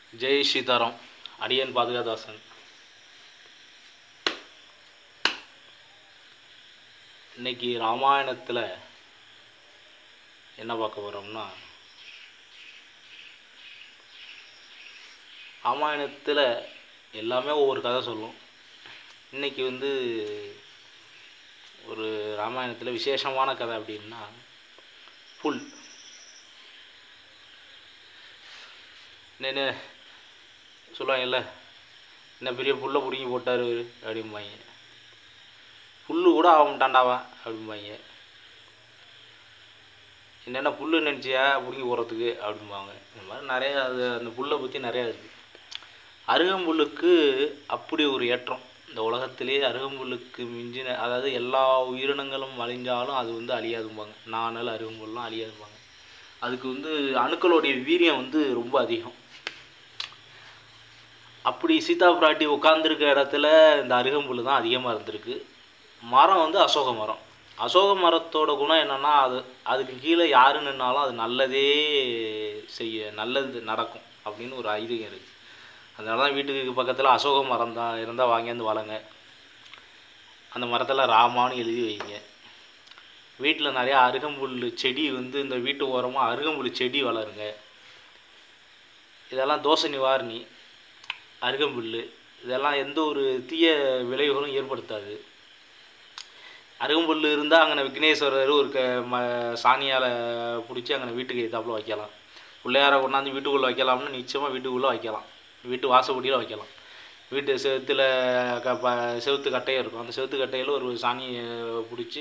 ஜெய் சீதாராம் அடியன் பாதுகாதாசன் இன்னைக்கு ராமாயணத்தில் என்ன பார்க்க போகிறோம்னா ராமாயணத்தில் எல்லாமே ஒவ்வொரு கதை சொல்லும் இன்னைக்கு வந்து ஒரு ராமாயணத்தில் விசேஷமான கதை அப்படின்னா புல் என்ன சொல்லுவாங்கல்ல என்ன பெரிய புல்லை பிடுங்கி போட்டார் இவரு அப்படிம்பாங்க புல்லு கூட ஆக மாட்டாண்டாவன் அப்படிம்பாங்க என்னென்ன புல்லு நினச்சியா பிடுங்கி போகிறதுக்கு அப்படிம்பாங்க இந்த மாதிரி நிறைய அது அந்த புல்லை பற்றி நிறையா இருக்குது அருகம்புல்லுக்கு அப்படி ஒரு ஏற்றம் இந்த உலகத்திலே அருகம்புல்லுக்கு மிஞ்சின அதாவது எல்லா உயிரினங்களும் அழிஞ்சாலும் அது வந்து அழியாதும்பாங்க நானல் அருகம்புல்லாம் அழியாதும்பாங்க அதுக்கு வந்து அணுக்களுடைய வீரியம் வந்து ரொம்ப அதிகம் அப்படி சீதா பிராட்டி உட்காந்துருக்க இடத்துல இந்த அருகம்புல் தான் அதிகமாக இருந்திருக்கு மரம் வந்து அசோக மரம் அசோக மரத்தோட குணம் என்னென்னா அது அதுக்கு கீழே யார் நின்னாலும் அது நல்லதே செய்ய நல்லது நடக்கும் அப்படின்னு ஒரு ஐதீகம் இருக்குது அதனால தான் வீட்டுக்கு பக்கத்தில் அசோக மரம் தான் இருந்தால் வாங்கியாந்து வளங்க அந்த மரத்தில் ராமான்னு எழுதி வைங்க வீட்டில் நிறையா அருகம்புல் செடி வந்து இந்த வீட்டு ஓரமாக அருகம்புல் செடி வளருங்க இதெல்லாம் தோசை நிவாரணி அருகம்புல் இதெல்லாம் எந்த ஒரு தீய விளைவுகளும் ஏற்படுத்தாது அருகம்புல் இருந்தால் அங்கே விக்னேஸ்வரர் ஒரு க ம சாணியால் பிடிச்சி அங்கே வீட்டுக்கு எதாப்புல வைக்கலாம் பிள்ளையாரை கொண்டாந்து வீட்டுக்குள்ளே வைக்கலாம்னு நிச்சயமாக வீட்டுக்குள்ளே வைக்கலாம் வீட்டு வாசப்படியில் வைக்கலாம் வீட்டு செவுத்தில் க ப செவுத்து கட்டையும் இருக்கும் அந்த செவுத்து கட்டையில் ஒரு சாணியை பிடிச்சி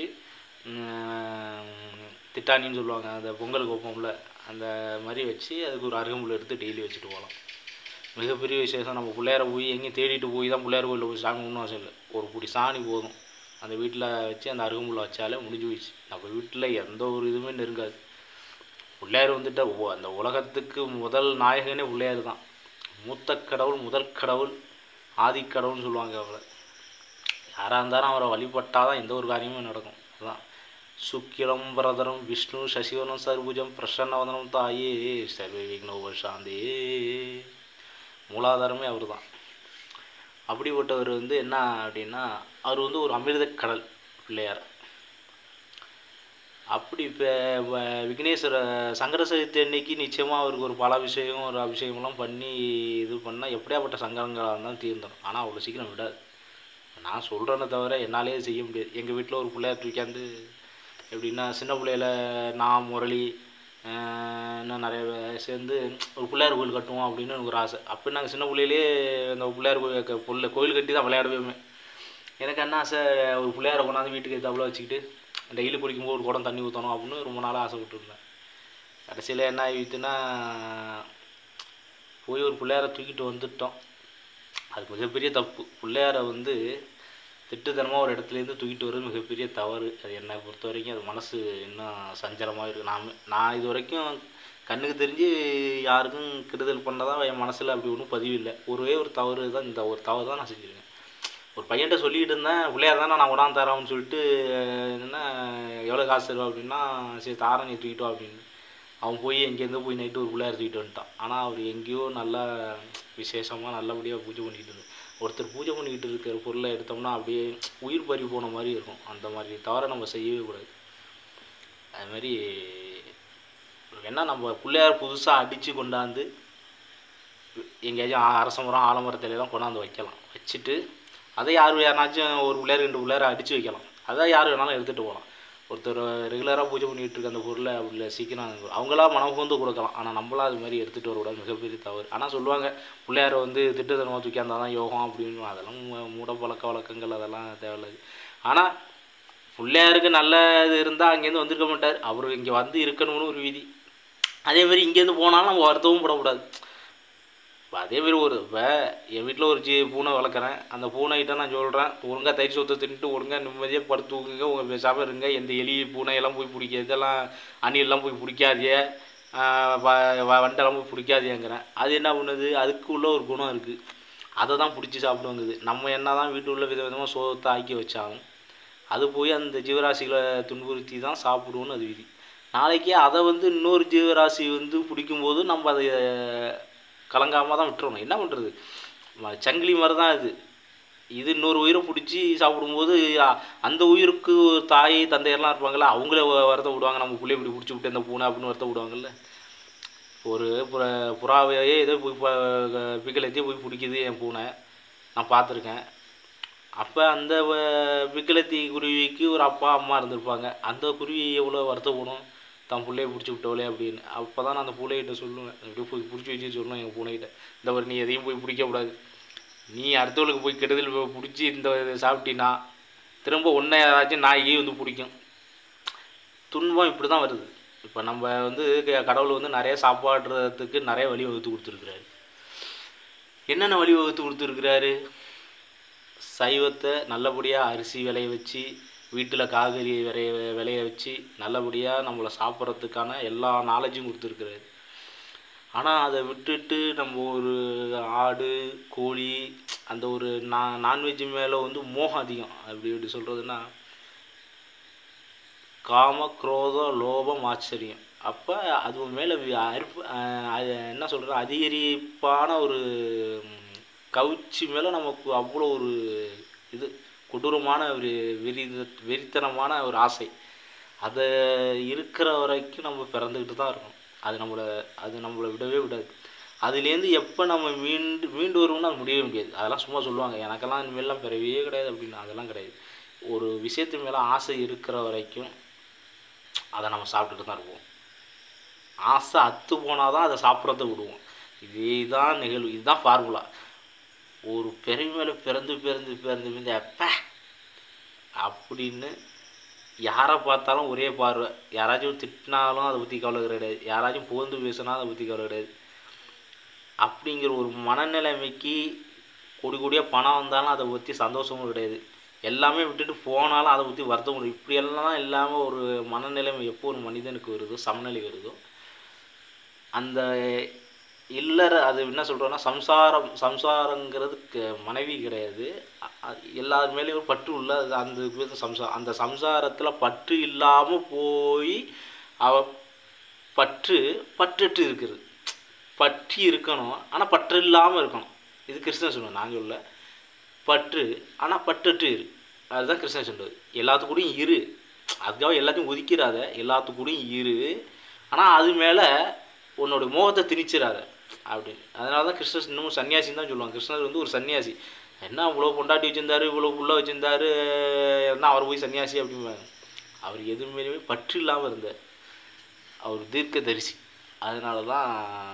திட்டானின்னு சொல்லுவாங்க அந்த பொங்கலுக்கு வைப்போம்ல அந்த மாதிரி வச்சு அதுக்கு ஒரு அருகம்புல் எடுத்து டெய்லி வச்சுட்டு போகலாம் மிகப்பெரிய விசேஷம் நம்ம பிள்ளையார போய் எங்கேயும் தேடிட்டு போய் தான் பிள்ளையார் கோயிலில் போய் சாமி ஒன்றும் அவசியம் இல்லை ஒரு பிடி சாணி போதும் அந்த வீட்டில் வச்சு அந்த அருகம்புல்லை வச்சாலே முடிஞ்சு போயிடுச்சு நம்ம வீட்டில் எந்த ஒரு இதுவுமே நெருங்காது பிள்ளையார் வந்துட்டு ஓ அந்த உலகத்துக்கு முதல் நாயகனே பிள்ளையார் தான் மூத்த கடவுள் முதல் கடவுள் ஆதிக்கடவுள்னு சொல்லுவாங்க அவரை யாராக இருந்தாலும் அவரை வழிபட்டால் தான் எந்த ஒரு காரியமும் நடக்கும் அதுதான் சுக்கிரம் பிரதரம் விஷ்ணு சசிவனம் சர்புஜம் பிரசன்னவதனம் தாயே சர்வ விக்னோப சாந்தே மூலாதாரமே அவர் தான் அப்படிப்பட்டவர் வந்து என்ன அப்படின்னா அவர் வந்து ஒரு அமிர்த கடல் பிள்ளையார் அப்படி இப்போ விக்னேஸ்வர சங்கர சதுர்த்தி அன்னைக்கு நிச்சயமாக அவருக்கு ஒரு பல அபிஷேகம் ஒரு அபிஷேகம்லாம் பண்ணி இது பண்ணால் எப்படியாப்பட்ட சங்கரங்களாக இருந்தாலும் தீர்ந்துடும் ஆனால் அவ்வளோ சீக்கிரம் விடாது நான் சொல்கிறேன்னே தவிர என்னாலே செய்ய முடியாது எங்கள் வீட்டில் ஒரு பிள்ளையார் தூக்காந்து எப்படின்னா சின்ன பிள்ளையில நான் முரளி இன்னும் நிறைய சேர்ந்து ஒரு பிள்ளையார் கோயில் கட்டுவோம் அப்படின்னு எனக்கு ஒரு ஆசை அப்போ நாங்கள் சின்ன பிள்ளையிலே அந்த பிள்ளையார் கோயில் புள்ள கோயில் கட்டி தான் விளையாடவே எனக்கு என்ன ஆசை ஒரு பிள்ளையாரை கொண்டாந்து வீட்டுக்கு தவ்வளோ வச்சுக்கிட்டு டெய்லி குடிக்கும்போது ஒரு குடம் தண்ணி ஊற்றணும் அப்படின்னு ரொம்ப நாளாக ஆசைப்பட்டுருந்தேன் கடைசியில் என்ன ஆகிட்டுன்னா போய் ஒரு பிள்ளையாரை தூக்கிட்டு வந்துட்டோம் அது மிகப்பெரிய தப்பு பிள்ளையாரை வந்து திட்டுத்தனமாக ஒரு இடத்துலேருந்து தூக்கிட்டு வர்றது மிகப்பெரிய தவறு அது என்னை பொறுத்த வரைக்கும் அது மனசு இன்னும் சஞ்சலமாக இருக்குது நான் நான் இது வரைக்கும் கண்ணுக்கு தெரிஞ்சு யாருக்கும் கெடுதல் பண்ணதான் என் மனசில் அப்படி ஒன்றும் பதிவு இல்லை ஒரே ஒரு தவறு தான் இந்த ஒரு தவறு தான் நான் செஞ்சுருக்கேன் ஒரு பையன்கிட்ட சொல்லிக்கிட்டு இருந்தேன் பிள்ளையார் தானே நான் உடாந்து தரேன்னு சொல்லிட்டு என்ன எவ்வளோ காசு தருவா அப்படின்னா சரி தாரேன் நீ தூக்கிட்டு வா அப்படின்னு அவன் போய் எங்கேருந்து போய் நைட்டு ஒரு பிள்ளையார் தூக்கிட்டு வந்துட்டான் ஆனால் அவர் எங்கேயோ நல்லா விசேஷமாக நல்லபடியாக பூஜை பண்ணிக்கிட்டு இருந்தார் ஒருத்தர் பூஜை பண்ணிக்கிட்டு இருக்கிற பொருளை எடுத்தோம்னா அப்படியே உயிர் பறி போன மாதிரி இருக்கும் அந்த மாதிரி தவிர நம்ம செய்யவே கூடாது அது மாதிரி என்ன நம்ம பிள்ளையார் புதுசாக அடித்து கொண்டாந்து எங்கேயாச்சும் அரச மரம் ஆலமரத்துலலாம் கொண்டாந்து வைக்கலாம் வச்சுட்டு அதை யார் யாருனாச்சும் ஒரு பிள்ளையார் ரெண்டு பிள்ளையார் அடித்து வைக்கலாம் அதான் யார் வேணாலும் எடுத்துகிட்டு போகலாம் ஒருத்தர் ரெகுலராக பூஜை பண்ணிகிட்டு இருக்க அந்த பொருளை அப்படி சீக்கிரம் அவங்களா மனம் வந்து கொடுக்கலாம் ஆனால் நம்மளாம் அது மாதிரி எடுத்துகிட்டு வரக்கூடாது மிகப்பெரிய தவறு ஆனால் சொல்லுவாங்க பிள்ளையாரை வந்து திட்டத்தனமாக தூக்கி இருந்தால் தான் யோகம் அப்படின்னு அதெல்லாம் மூட பழக்க வழக்கங்கள் அதெல்லாம் தேவையில்லை ஆனால் பிள்ளையாருக்கு நல்ல இது இருந்தால் அங்கேருந்து வந்திருக்க மாட்டார் அவர் இங்கே வந்து இருக்கணும்னு ஒரு விதி அதேமாதிரி இங்கேருந்து போனாலும் நம்ம வருத்தமும் படக்கூடாது இப்போ அதேமாரி ஒரு இப்போ என் வீட்டில் ஒரு ஜி பூனை வளர்க்குறேன் அந்த பூனைகிட்ட நான் சொல்கிறேன் ஒழுங்காக தயிர் சொத்தை தின்ட்டு ஒழுங்காக நிம்மதியாக படுத்து தூக்குங்க உங்கள் பேசாமல் இருங்க எந்த எலி பூனையெல்லாம் போய் பிடிக்க இதெல்லாம் அணிலெல்லாம் போய் பிடிக்காதே வண்டெல்லாம் போய் பிடிக்காதேங்கிறேன் அது என்ன பண்ணுது அதுக்கு உள்ள ஒரு குணம் இருக்குது அதை தான் பிடிச்சி சாப்பிடுவாங்குது நம்ம என்ன தான் வீட்டு உள்ள வித விதமாக சோத்தை ஆக்கி வச்சாலும் அது போய் அந்த ஜீவராசிகளை துன்புறுத்தி தான் சாப்பிடுவோன்னு அது விதி நாளைக்கு அதை வந்து இன்னொரு ஜீவராசி வந்து பிடிக்கும்போது நம்ம அதை கலங்காமல் தான் விட்டுறணும் என்ன பண்ணுறது சங்கிலி மாதிரி தான் இது இது இன்னொரு உயிரை பிடிச்சி சாப்பிடும்போது அ- அந்த உயிருக்கு ஒரு தாய் தந்தையெல்லாம் இருப்பாங்கல்ல அவங்களே வ- வருத்த விடுவாங்க நம்ம பிள்ளைய இப்படி பிடிச்சி விட்டு அந்த பூனை அப்படின்னு வருத்த விடுவாங்கல்ல ஒரு புற புறாவையே ஏதோ போய் பிக்கலத்தையே போய் பிடிக்குது என் பூனை நான் பார்த்துருக்கேன் அப்போ அந்த வ- பிக்கலத்தி குருவிக்கு ஒரு அப்பா அம்மா இருந்திருப்பாங்க அந்த குருவி எவ்வளோ வருத்தப்படும் தன் பிள்ளைய பிடிச்சி விட்டவளே அப்படின்னு அப்போ தான் நான் அந்த பிள்ளைகிட்ட சொல்லுவேன் அப்படியே போய் பிடிச்சி வச்சு சொல்லுவேன் எங்கள் பூனைகிட்ட இந்த மாதிரி நீ எதையும் போய் பிடிக்கக்கூடாது நீ அடுத்தவளுக்கு போய் கெடுதல் போய் பிடிச்சி இந்த இதை சாப்பிட்டீன்னா திரும்ப ஒன்றை ஏதாச்சும் நாய்க்கே வந்து பிடிக்கும் துன்பம் இப்படி தான் வருது இப்போ நம்ம வந்து க- கடவுள் வந்து நிறைய சாப்பாடுறதுக்கு நிறைய வழி வகுத்து கொடுத்துருக்குறாரு என்னென்ன வழி வகுத்து கொடுத்துருக்குறாரு சைவத்தை நல்லபடியாக அரிசி விளைய வச்சு வீட்டில் காய்கறி விளைய விளைய வச்சு நல்லபடியாக நம்மளை சாப்பிட்றதுக்கான எல்லா நாலேஜும் கொடுத்துருக்குறாரு ஆனால் அதை விட்டுட்டு நம்ம ஒரு ஆடு கோழி அந்த ஒரு நான் நான்வெஜ் மேலே வந்து மோகம் அதிகம் அப்படி எப்படி சொல்கிறதுன்னா காம குரோதம் லோபம் ஆச்சரியம் அப்போ அது மேலே அற்பு அஹ் அது என்ன சொல்கிறது அதிகரிப்பான ஒரு ம், கவுச்சி மேலே நமக்கு அவ்வளோ ஒரு இது கொடூரமான ஒரு வெறி வெறித்தனமான ஒரு ஆசை அதை இருக்கிற வரைக்கும் நம்ம பிறந்துக்கிட்டு தான் இருக்கணும் அது நம்மளை அது நம்மளை விடவே விடாது அதுலேருந்து எப்போ நம்ம மீண்டு மீண்டு வருவோம்னு அது முடியவே முடியாது அதெல்லாம் சும்மா சொல்லுவாங்க எனக்கெல்லாம் இனிமேல்லாம் பிறவியே கிடையாது அப்படின்னு அதெல்லாம் கிடையாது ஒரு விஷயத்து மேலே ஆசை இருக்கிற வரைக்கும் அதை நம்ம சாப்பிட்டுட்டு தான் இருப்போம் ஆசை அத்து போனால் தான் அதை சாப்பிட்றத விடுவோம் இதே தான் நிகழ்வு இதுதான் ஃபார்முலா ஒரு பிறவி மேலே பிறந்து பிறந்து பிறந்து பிறந்து எப்ப அப்படின்னு யாரை பார்த்தாலும் ஒரே பார்வை யாராச்சும் திட்டினாலும் அதை பற்றி கவலை கிடையாது யாராச்சும் புகழ்ந்து பேசினா அதை பற்றி கவலை கிடையாது அப்படிங்கிற ஒரு மனநிலைமைக்கு கொடி கொடியாக பணம் வந்தாலும் அதை பற்றி சந்தோஷமும் கிடையாது எல்லாமே விட்டுட்டு போனாலும் அதை பற்றி வருத்தம் கிடையாது இப்படியெல்லாம் இல்லாமல் ஒரு மனநிலைமை எப்போ ஒரு மனிதனுக்கு வருதோ சமநிலை வருதோ அந்த இல்லற அது என்ன சொல்கிறோன்னா சம்சாரம் சம்சாரங்கிறது க- மனைவி கிடையாது அ- அ- எல்லார் மேலேயும் ஒரு பற்று உள்ள அது அந்த இது சம்சாரம் அந்த சம்சாரத்தில் பற்று இல்லாமல் போய் அவ பற்று பற்றுட்டு இருக்குது பற்றி இருக்கணும் ஆனால் பற்று இல்லாமல் இருக்கணும் இது கிருஷ்ணன் சொல்லுவேன் நான் சொல்ல பற்று ஆனால் பற்றுட்டு இரு அதுதான் கிருஷ்ணன் சொல்றது எல்லாத்துக்கூடயும் இரு அதுக்காக எல்லாத்தையும் ஒதுக்கிறாத எல்லாத்துக்கூடயும் இரு ஆனால் அது மேலே உன்னோட மோகத்தை திணிச்சிடாத அப்படின்னு அதனால தான் கிருஷ்ணர் இன்னமும் சன்னியாசின்னு தான் சொல்லுவாங்க கிருஷ்ணர் வந்து ஒரு சன்னியாசி என்ன இவ்வளோ பொண்டாட்டி வச்சிருந்தாரு இவ்வளோ புள்ள வச்சிருந்தாரு என்ன அவர் போய் சன்னியாசி அப்படிம்பாங்க அவர் எது மேலேயுமே பற்று இல்லாமல் இருந்தார் அவர் தீர்க்கதரிசி அதனால தான்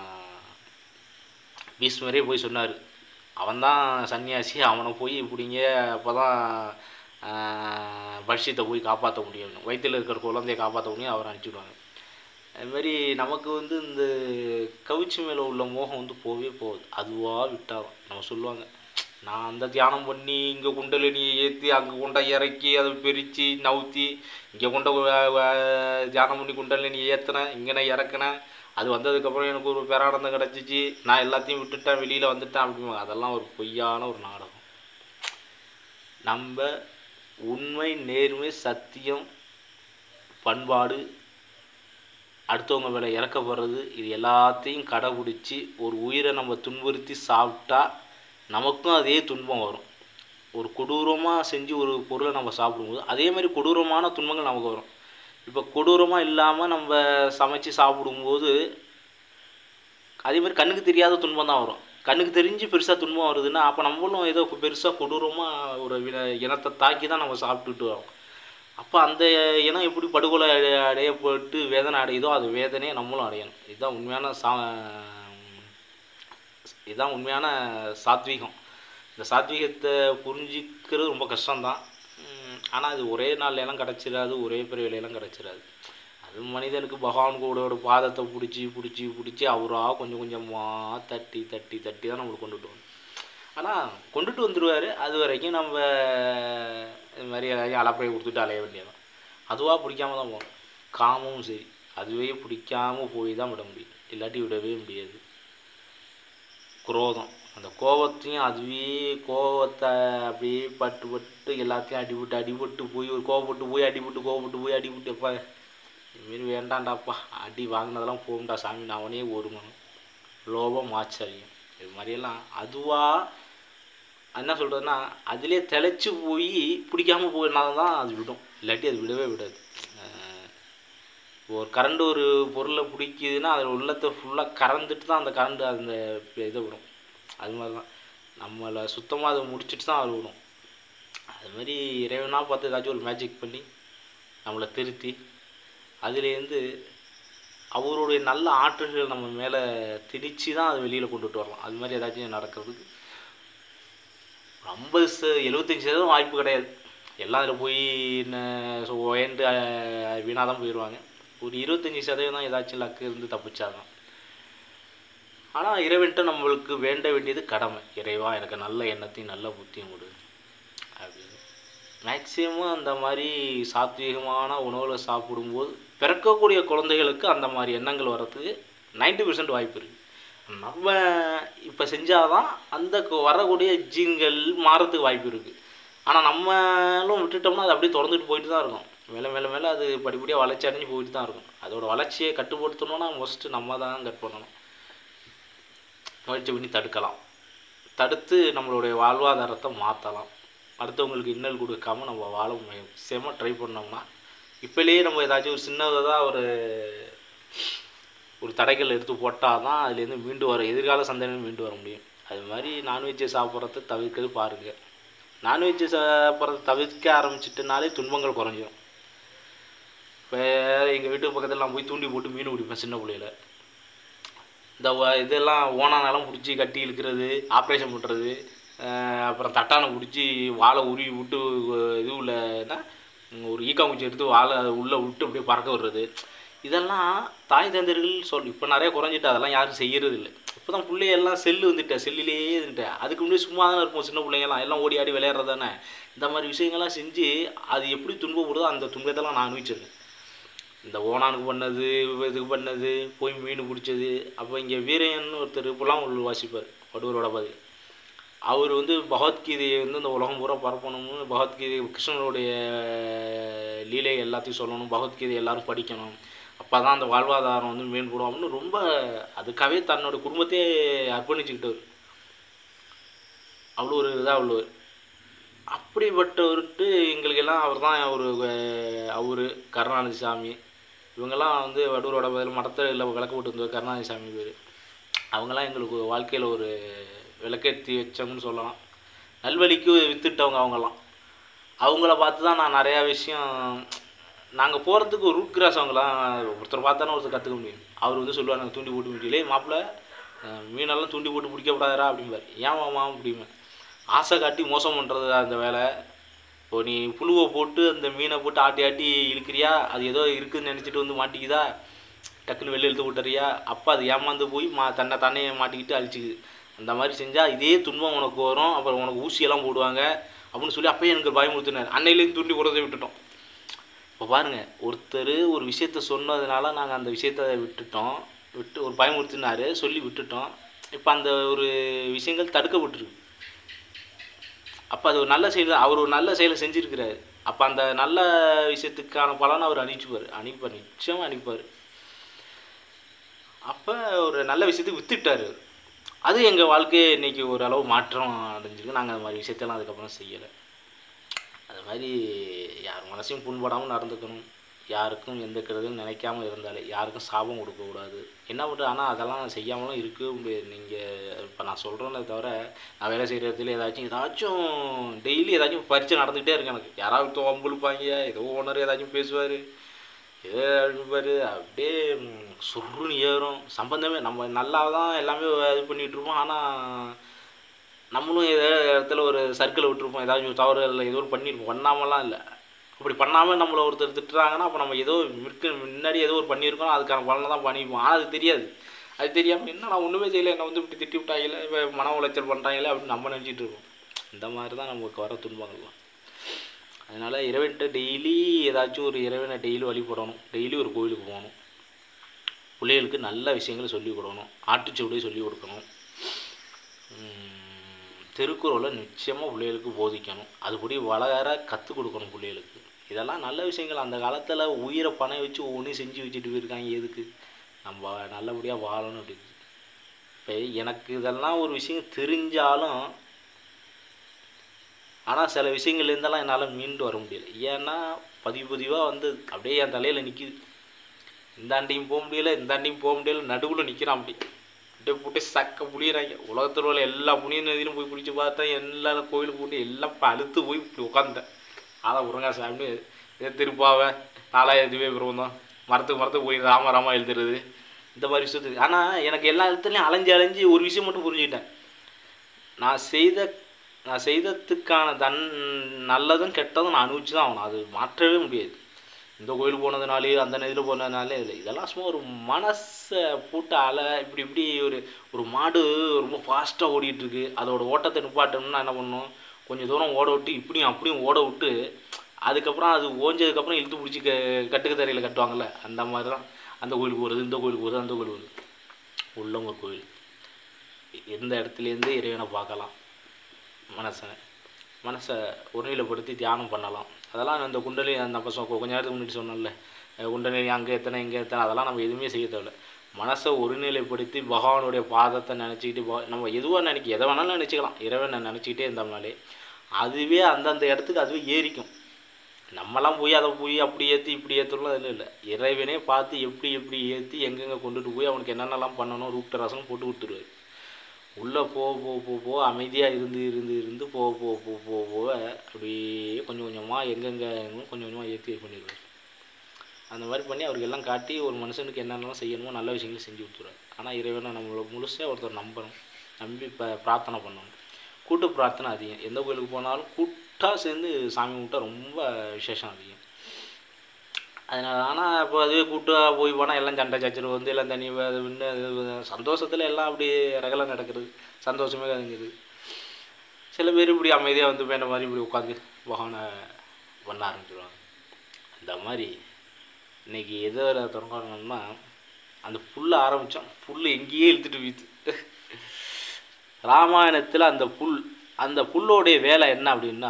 பீஷ்மரே போய் சொன்னார் அவன்தான் சன்னியாசி அவனை போய் இப்படிங்க அப்போ தான் பட்சியத்தை போய் காப்பாற்ற முடியும் வயிற்றில் இருக்கிற குழந்தைய காப்பாற்ற முடியும் அவரை அனுப்பிச்சிடுவாங்க அதுமாரி நமக்கு வந்து இந்த கவிச்சி மேலே உள்ள மோகம் வந்து போகவே போகுது அதுவாக விட்டாலும் நம்ம சொல்லுவாங்க நான் அந்த தியானம் பண்ணி இங்கே குண்டலினியை ஏற்றி அங்கே கொண்ட இறக்கி அதை பிரித்து நவுத்தி இங்கே கொண்ட வ- வ- தியானம் பண்ணி குண்டலினி ஏற்றினேன் இங்கே நான் இறக்குனேன் அது வந்ததுக்கப்புறம் எனக்கு ஒரு பேரானந்தம் கிடச்சிச்சு நான் எல்லாத்தையும் விட்டுட்டேன் வெளியில் வந்துட்டேன் அப்படிம்பாங்க அதெல்லாம் ஒரு பொய்யான ஒரு நாடகம் நம்ம உண்மை நேர்மை சத்தியம் பண்பாடு அடுத்தவங்க மேலே இறக்கப்படுறது இது எல்லாத்தையும் கடைபிடிச்சி ஒரு உயிரை நம்ம துன்புறுத்தி சாப்பிட்டா நமக்கும் அதே துன்பம் வரும் ஒரு கொடூரமாக செஞ்சு ஒரு பொருளை நம்ம சாப்பிடும்போது அதே மாதிரி கொடூரமான துன்பங்கள் நமக்கு வரும் இப்போ கொடூரமாக இல்லாமல் நம்ம சமைச்சு சாப்பிடும்போது அதே மாதிரி கண்ணுக்கு தெரியாத துன்பம் தான் வரும் கண்ணுக்கு தெரிஞ்சு பெருசாக துன்பம் வருதுன்னா அப்போ நம்மளும் ஏதோ பெருசாக கொடூரமாக ஒரு வின இனத்தை தாக்கி தான் நம்ம சாப்பிட்டுட்டு வரோம் அப்போ அந்த இனம் எப்படி படுகொலை அடைய- அடையப்பட்டு வேதனை அடையுதோ அது வேதனையை நம்மளும் அடையணும் இதுதான் உண்மையான சா இதுதான் உண்மையான சாத்வீகம் இந்த சாத்வீகத்தை புரிஞ்சிக்கிறது ரொம்ப கஷ்டம்தான் ஆனால் அது ஒரே நாள்லாம் கிடச்சிடாது ஒரே பிறவிலையெல்லாம் கிடச்சிடாது அது மனிதனுக்கு பகவான் கூடோட பாதத்தை பிடிச்சி பிடிச்சி பிடிச்சி அவராக கொஞ்சம் கொஞ்சமாக தட்டி தட்டி தட்டி தான் நம்மளுக்கு கொண்டுட்டு வரணும் ஆனால் கொண்டுட்டு வந்துடுவார் அது வரைக்கும் நம்ம இது மாதிரி எல்லாத்தையும் அலப்பறையை கொடுத்துட்டு அலைய வேண்டியதான் அதுவாக பிடிக்காம தான் போகணும் காமமும் சரி அதுவே பிடிக்காம போய் தான் விட முடியும் இல்லாட்டி விடவே முடியாது குரோதம் அந்த கோபத்தையும் அதுவே கோபத்தை அப்படியே பட்டு பட்டு எல்லாத்தையும் அடிபட்டு அடிபட்டு போய் ஒரு கோவப்பட்டு போய் அடிபட்டு கோவப்பட்டு போய் அடிபட்டு எப்பா இதுமாரி வேண்டாண்டாப்பா அடி வாங்கினதெல்லாம் போகும்டா சாமி நான் அவனே ஒரு மனம் லோபம் ஆச்சரியம் இது மாதிரியெல்லாம் அதுவாக என்ன சொல்கிறதுன்னா அதிலே தெளிச்சு போய் பிடிக்காம போயினால தான் அது விடும் இல்லாட்டி அது விடவே விடாது அஹ் ஒரு கரண்ட் ஒரு பொருளை பிடிக்குதுன்னா அதில் உள்ளத்தை ஃபுல்லாக கறந்துட்டு தான் அந்த கரண்ட் அந்த இதை விடும் அது மாதிரி தான் நம்மளை சுத்தமாக அதை முடிச்சிட்டு தான் அது விடும் அது மாதிரி இறைவனாக பார்த்து ஏதாச்சும் ஒரு மேஜிக் பண்ணி நம்மளை திருத்தி அதுலேருந்து அவருடைய நல்ல ஆற்றல்கள் நம்ம மேலே திணிச்சு தான் அதை வெளியில் கொண்டுட்டு வரலாம் அது மாதிரி ஏதாச்சும் நடக்கிறதுக்கு ஐம்பது ச எழுபத்தஞ்சி சதவீதம் வாய்ப்பு கிடையாது எல்லாம் அதில் போய் ஒயண்டு வீணாக தான் போயிடுவாங்க ஒரு இருபத்தஞ்சி சதவீதம் ஏதாச்சும் லக்கு இருந்து தப்பிச்சாதான் ஆனால் இறைவன்ட்ட நம்மளுக்கு வேண்ட வேண்டியது கடமை இறைவா எனக்கு நல்ல எண்ணத்தையும் நல்ல புத்தியும் கொடு அப்படின்னு மேக்சிமம் அந்த மாதிரி சாத்வீகமான உணவுகளை சாப்பிடும்போது பிறக்கக்கூடிய குழந்தைகளுக்கு அந்த மாதிரி எண்ணங்கள் வர்றதுக்கு 90% பெர்சன்ட் வாய்ப்பு இருக்குது நம்ம இப்போ செஞ்சாதான் அந்த கு- வரக்கூடிய ஜீன்கள் மாறத்துக்கு வாய்ப்பு இருக்குது ஆனால் நம்மளும் விட்டுட்டோம்னா அது அப்படியே திறந்துட்டு போயிட்டு தான் இருக்கும் மேலே மேலே மேலே அது படிப்படியாக வளர்ச்சி அடைஞ்சு போயிட்டு தான் இருக்கும் அதோட வளர்ச்சியை கட்டுப்படுத்தணும்னா மோஸ்ட்டு நம்ம தான் கட் பண்ணணும் முயற்சி பண்ணி தடுக்கலாம் தடுத்து நம்மளுடைய வாழ்வாதாரத்தை மாற்றலாம் அடுத்தவங்களுக்கு இன்னல் கொடுக்காம நம்ம வாழ முயற்சியமாக ட்ரை பண்ணோம்னா இப்போலேயே நம்ம ஏதாச்சும் ஒரு சின்னதாக ஒரு ஒரு தடைகள் எடுத்து போட்டால் தான் அதுலேருந்து மீண்டு வர எதிர்கால சந்ததியினர் மீண்டு வர முடியும் அது மாதிரி நான்வெஜ்ஜை சாப்பிட்றத தவிர்க்கிறது பாருங்கள் நான்வெஜ்ஜை சாப்பிட்றத தவிர்க்க ஆரம்பிச்சிட்டனாலே துன்பங்கள் குறைஞ்சிரும் இப்போ எங்கள் வீட்டு பக்கத்தில் நான் போய் தூண்டி போட்டு மீன் பிடிப்பேன் சின்ன பிள்ளையில இந்த வ- இதெல்லாம் ஓனானாலும் பிடிச்சி கட்டி இழுக்கிறது ஆப்ரேஷன் பண்ணுறது அப்புறம் தட்டானை பிடிச்சி வாழை உருவி விட்டு இதுவில் என்ன உம், ஒரு ஈக்காங்குச்சி எடுத்து வாழை உள்ளே விட்டு அப்படியே பறக்க விடுறது இதெல்லாம் தாய் தந்தையர்கள் சொல் இப்போ நிறைய குறைஞ்சிட்டு அதெல்லாம் யாரும் செய்யறது இல்லை இப்போ தான் பிள்ளையெல்லாம் செல்லு வந்துட்டேன் செல்லுலேயே இருந்துட்டேன் அதுக்கு முன்னாடி சும்மா தானே இருப்போம் சின்ன பிள்ளைங்கலாம் எல்லாம் ஓடி ஆடி விளையாடுறது தானே இந்த மாதிரி விஷயங்கள்லாம் செஞ்சு அது எப்படி துன்பப்படுதோ அந்த துன்பத்தெல்லாம் நான் அனுபவிச்சிருக்கேன் இந்த ஓனானுக்கு பண்ணது இதுக்கு பண்ணது போய் மீன் பிடிச்சது அப்போ இங்கே வீரையன் ஒருத்தர் புல்லாங்குழல் வாசிப்பார் வடுவரோட பதில் அவர் வந்து பகவத்கீதையை வந்து இந்த உலகம் பூரா பரப்பணும்னு பகவத்கீதை கிருஷ்ணனுடைய லீலை எல்லாத்தையும் சொல்லணும் பகவத்கீதை எல்லாரும் படிக்கணும் அப்போ தான் அந்த வாழ்வாதாரம் வந்து மேம்படும் அப்படின்னு ரொம்ப அதுக்காகவே தன்னோட குடும்பத்தையே அர்ப்பணிச்சுக்கிட்டவர் அவ்வளோ ஒரு இதாக உள்ளவர் அப்படிப்பட்டவர்கிட்ட எங்களுக்கெல்லாம் அவர் தான் ஒரு அவர் கருணாநிதி சாமி இவங்கெல்லாம் வந்து வடூரோட பதில் மடத்தில் விளக்கு போட்டு வந்தவர் கருணாநிதி சாமி பேர் அவங்கெல்லாம் எங்களுக்கு வாழ்க்கையில் ஒரு விளக்கேற்றி வச்சவங்கன்னு சொல்லலாம் நல்வழிக்கு வித்துட்டவங்க அவங்கெல்லாம் அவங்கள பார்த்து தான் நான் நிறையா விஷயம் நாங்கள் போகிறதுக்கு ஒரு ரூட் கிராஸ் அவங்களாம் ஒருத்தர் பார்த்தானே ஒருத்தர் கற்றுக்க முடியும் அவர் வந்து சொல்லுவார் நாங்கள் தூண்டி போட்டு முடியலே மாப்பிள்ளை அஹ் மீனெல்லாம் தூண்டி போட்டு பிடிக்கப்படாதரா அப்படிம்பார் ஏன் மாமா அப்படிம்பேன் ஆசை காட்டி மோசம் பண்ணுறது அந்த வேலை இப்போ நீ புழுவை போட்டு அந்த மீனை போட்டு ஆட்டி ஆட்டி இழுக்கிறியா அது ஏதோ இருக்குதுன்னு நினச்சிட்டு வந்து மாட்டிக்குதா டக்குன்னு வெளில இழுத்து விட்டுறியா அப்போ அது ஏமாந்து போய் மா தன்னை தானே மாட்டிக்கிட்டு அழிச்சிக்குது அந்த மாதிரி செஞ்சால் இதே துன்பம் உனக்கு வரும் அப்புறம் உனக்கு ஊசியெல்லாம் போடுவாங்க அப்படின்னு சொல்லி அப்பயே எனக்கு பயமுறுத்தினார் அன்னையிலேருந்து தூண்டி போடுறதை விட்டுட்டோம் இப்போ பாருங்கள் ஒருத்தர் ஒரு விஷயத்த சொன்னதுனால நாங்கள் அந்த விஷயத்த விட்டுட்டோம் விட்டு ஒரு பயமுறுத்தினாரு சொல்லி விட்டுட்டோம் இப்போ அந்த ஒரு விஷயங்கள் தடுக்கப்பட்டிருக்கு அப்போ அது ஒரு நல்ல செயல் தான். அவர் ஒரு நல்ல செயலை செஞ்சுருக்கிறாரு அப்போ அந்த நல்ல விஷயத்துக்கான பலனை அவர் அனுப்பிச்சுப்பார் அனுப்பார் நிச்சயமாக அனுப்பார் அப்போ ஒரு நல்ல விஷயத்துக்கு வித்துட்டார் அவர். அது எங்கள் வாழ்க்கையை இன்றைக்கி ஓரளவு மாற்றம் அடைஞ்சிருக்கு நாங்கள் அது மாதிரி விஷயத்தெல்லாம் அதுக்கப்புறம் செய்யலை அது மாதிரி யார் மனசையும் புண்படாமல் நடந்துக்கணும் யாருக்கும் எந்த கெடுதலும் நினைக்காம இருந்தாலே யாருக்கும் சாபம் கொடுக்கக்கூடாது என்ன பண்ணுறது ஆனால் அதெல்லாம் செய்யாமலும் இருக்கவே முடியாது நீங்கள் இப்போ நான் சொல்கிறேன்னே தவிர நான் வேலை செய்கிற இடத்துல ஏதாச்சும் ஏதாச்சும் டெய்லி ஏதாச்சும் பரீட்சை நடந்துக்கிட்டே இருக்கு எனக்கு யாராவது தொம்புழுப்பாங்க ஏதோ ஓனர் ஏதாச்சும் பேசுவார் ஏதோ அடிப்பார் அப்படியே ம், சுருன்னு ஏறும் சம்பந்தமே நம்ம நல்லா தான் எல்லாமே இது பண்ணிகிட்டு இருப்போம் ஆனால் நம்மளும் ஏதோ இடத்துல ஒரு சர்க்கிளை விட்டுருப்போம் ஏதாச்சும் ஒரு தவறு இல்லை ஏதோ ஒரு பண்ணியிருப்போம் பண்ணாமலாம் இல்லை அப்படி பண்ணாமல் நம்மளை ஒருத்தர் திட்டுறாங்கன்னா அப்போ நம்ம ஏதோ மிற்கு முன்னாடி ஏதோ ஒரு பண்ணியிருக்கோம் அதுக்கான பலனை தான் பண்ணியிருப்போம் ஆனால் அது தெரியாது அது தெரியாமல் என்ன நான் ஒன்றுமே செய்யலை என்னை வந்து இப்படி திட்டி விட்டாங்களே இப்போ மன உளைச்சல் பண்ணுறாங்களே அப்படின்னு நம்ம நினச்சிட்டு இருக்கோம் இந்த மாதிரி தான் நமக்கு வர துன்பங்கள்லாம் அதனால் இறைவன்கிட்ட டெய்லி ஏதாச்சும் ஒரு இறைவனை டெய்லி வழிபடணும் டெய்லி ஒரு கோயிலுக்கு போகணும் பிள்ளைகளுக்கு நல்ல விஷயங்களை சொல்லிக் கொடுக்கணும் ஆட்டுச்சுவடியை சொல்லிக் கொடுக்கணும் உம், திருக்குறளை நிச்சயமாக பிள்ளைகளுக்கு போதிக்கணும் அதுபடி வளர கற்றுக் கொடுக்கணும் பிள்ளைகளுக்கு இதெல்லாம் நல்ல விஷயங்கள் அந்த காலத்தில் உயிரை பணம் வச்சு ஒவ்வொன்றையும் செஞ்சு வச்சுட்டு போயிருக்காங்க எதுக்கு நம்ம நல்லபடியாக வாழணும் அப்படின்னு இப்போ எனக்கு இதெல்லாம் ஒரு விஷயம் தெரிஞ்சாலும் ஆனால் சில விஷயங்கள் இருந்தெல்லாம் என்னால் மீண்டு வர முடியல ஏன்னா பதிவு பதிவாக வந்து அப்படியே என் தலையில் நிற்கிது இந்தாண்டியும் போக முடியல இந்தாண்டியும் போக முடியல நடுவில் நிற்கிறான் அப்படி அப்படியே போட்டு சக்க புளியிறாங்க உலகத்தில் உள்ள எல்லா புனிய நதியிலும் போய் குளிச்சு பார்த்தேன் எல்லா கோயிலுக்கு போட்டு எல்லாம் இப்போ அழுத்து போய் இப்படி உட்காந்துட்டேன் அதான் முருங்கா சாமி இதே திருப்பாவை நாலாயிரம் திவ்ய பிரபந்தம் மரத்துக்கு மரத்துக்கு போய் ராம ராமா எழுதுறது இந்த மாதிரி விஷயத்துக்கு ஆனால் எனக்கு எல்லா இடத்துலையும் அலைஞ்சு அலைஞ்சு ஒரு விஷயம் மட்டும் புரிஞ்சுக்கிட்டேன் நான் செய்த நான் செய்ததுக்கான தன் நல்லதும் கெட்டதும் நான் அனுபவிச்சு தான் ஆகணும் அது மாற்றவே முடியாது இந்த கோயிலுக்கு போனதுனாலே அந்த நதியில் போனதுனாலே இல்லை இதெல்லாம் சும்மா ஒரு மனசை போட்டு அலை இப்படி இப்படி ஒரு ஒரு மாடு ரொம்ப ஃபாஸ்ட்டாக ஓடிட்டு இருக்கு அதோட ஓட்டத்தை நிப்பாட்டணும்னா என்ன பண்ணணும் கொஞ்சம் தூரம் ஓட விட்டு இப்படியும் அப்படியும் ஓட விட்டு அதுக்கப்புறம் அது ஓஞ்சதுக்கப்புறம் இழுத்து பிடிச்சி க கட்டுக்கு தரையில் கட்டுவாங்கள்ல அந்த மாதிரி தான் அந்த கோயிலுக்கு போகிறது இந்த கோயிலுக்கு போகிறது அந்த கோயிலுக்கு போகிறது உள்ளவங்க கோயில் எந்த இடத்துலேருந்து இறைவனை பார்க்கலாம் மனசை மனசை ஒருநிலைப்படுத்தி தியானம் பண்ணலாம் அதெல்லாம் இந்த குண்டலி அந்த அப்போ சொ- கொஞ்ச நேரத்துக்கு முன்னாடி சொன்னேன்ல அஹ் குண்டலினி அங்கே எத்தனை இங்கே எத்தனை அதெல்லாம் நம்ம எதுவுமே செய்ய தேவையில்ல மனசை ஒருநிலைப்படுத்தி பகவானுடைய பாதத்தை நினச்சிக்கிட்டு பக- நம்ம எதுவாக நினைக்க எதை வேணாலும் நினச்சிக்கலாம் இறைவனை நினச்சிக்கிட்டே இருந்தோம்னாலே அதுவே அந்தந்த இடத்துக்கு அதுவே ஏறிக்கும் நம்மலாம் போய் அதை போய் அப்படி ஏற்றி இப்படி ஏற்றலாம் அதில் இல்லை இறைவனே பார்த்து எப்படி எப்படி ஏற்றி எங்கெங்கே கொண்டுட்டு போய் அவனுக்கு என்னென்னலாம் பண்ணணும் ரூப்ட ரசம் போட்டு கொடுத்துருவாரு உள்ளே போக போக போக போக அமைதியாக இருந்து இருந்து இருந்து போக போக போக போக போக அப்படியே கொஞ்சம் கொஞ்சமாக எங்கெங்கே கொஞ்சம் கொஞ்சமாக ஏற்றி பண்ணிடுவார் அந்த மாதிரி பண்ணி அவருக்கு எல்லாம் காட்டி ஒரு மனுஷனுக்கு என்னென்னலாம் செய்யணுமோ நல்ல விஷயங்களை செஞ்சு கொடுத்துருவாரு ஆனால் இறைவனை நம்மளை முழுசாக ஒருத்தர் நம்பணும் நம்பி இப்போ பிரார்த்தனை பண்ணணும் கூட்டு பிரார்த்தனை அதிகம் எந்த கோயிலுக்கு போனாலும் கூட்டாக சேர்ந்து சாமி கும்பிட்டா ரொம்ப விசேஷம் அதிகம் அதனால் ஆனால் இப்போ அதுவே கூட்டாக போய் போனால் எல்லாம் சண்டை சச்சரவு வந்து எல்லாம் தனி அது வின்னு அது சந்தோஷத்தில் எல்லாம் அப்படி ரகலாக நடக்கிறது சந்தோஷமே அதுங்கிறது சில பேர் இப்படி அமைதியாக வந்து வேண்ட மாதிரி இப்படி உட்காந்து பகவானை பண்ண ஆரம்பிச்சிடுவாங்க அந்த மாதிரி இன்னைக்கு எதை தொடங்கணும்னா அந்த புல்லை ஆரம்பித்தோம் புல் எங்கேயே இழுத்துட்டு வீத்து ராமாயணத்தில் அந்த புல் அந்த புல்லோடைய வேலை என்ன அப்படின்னா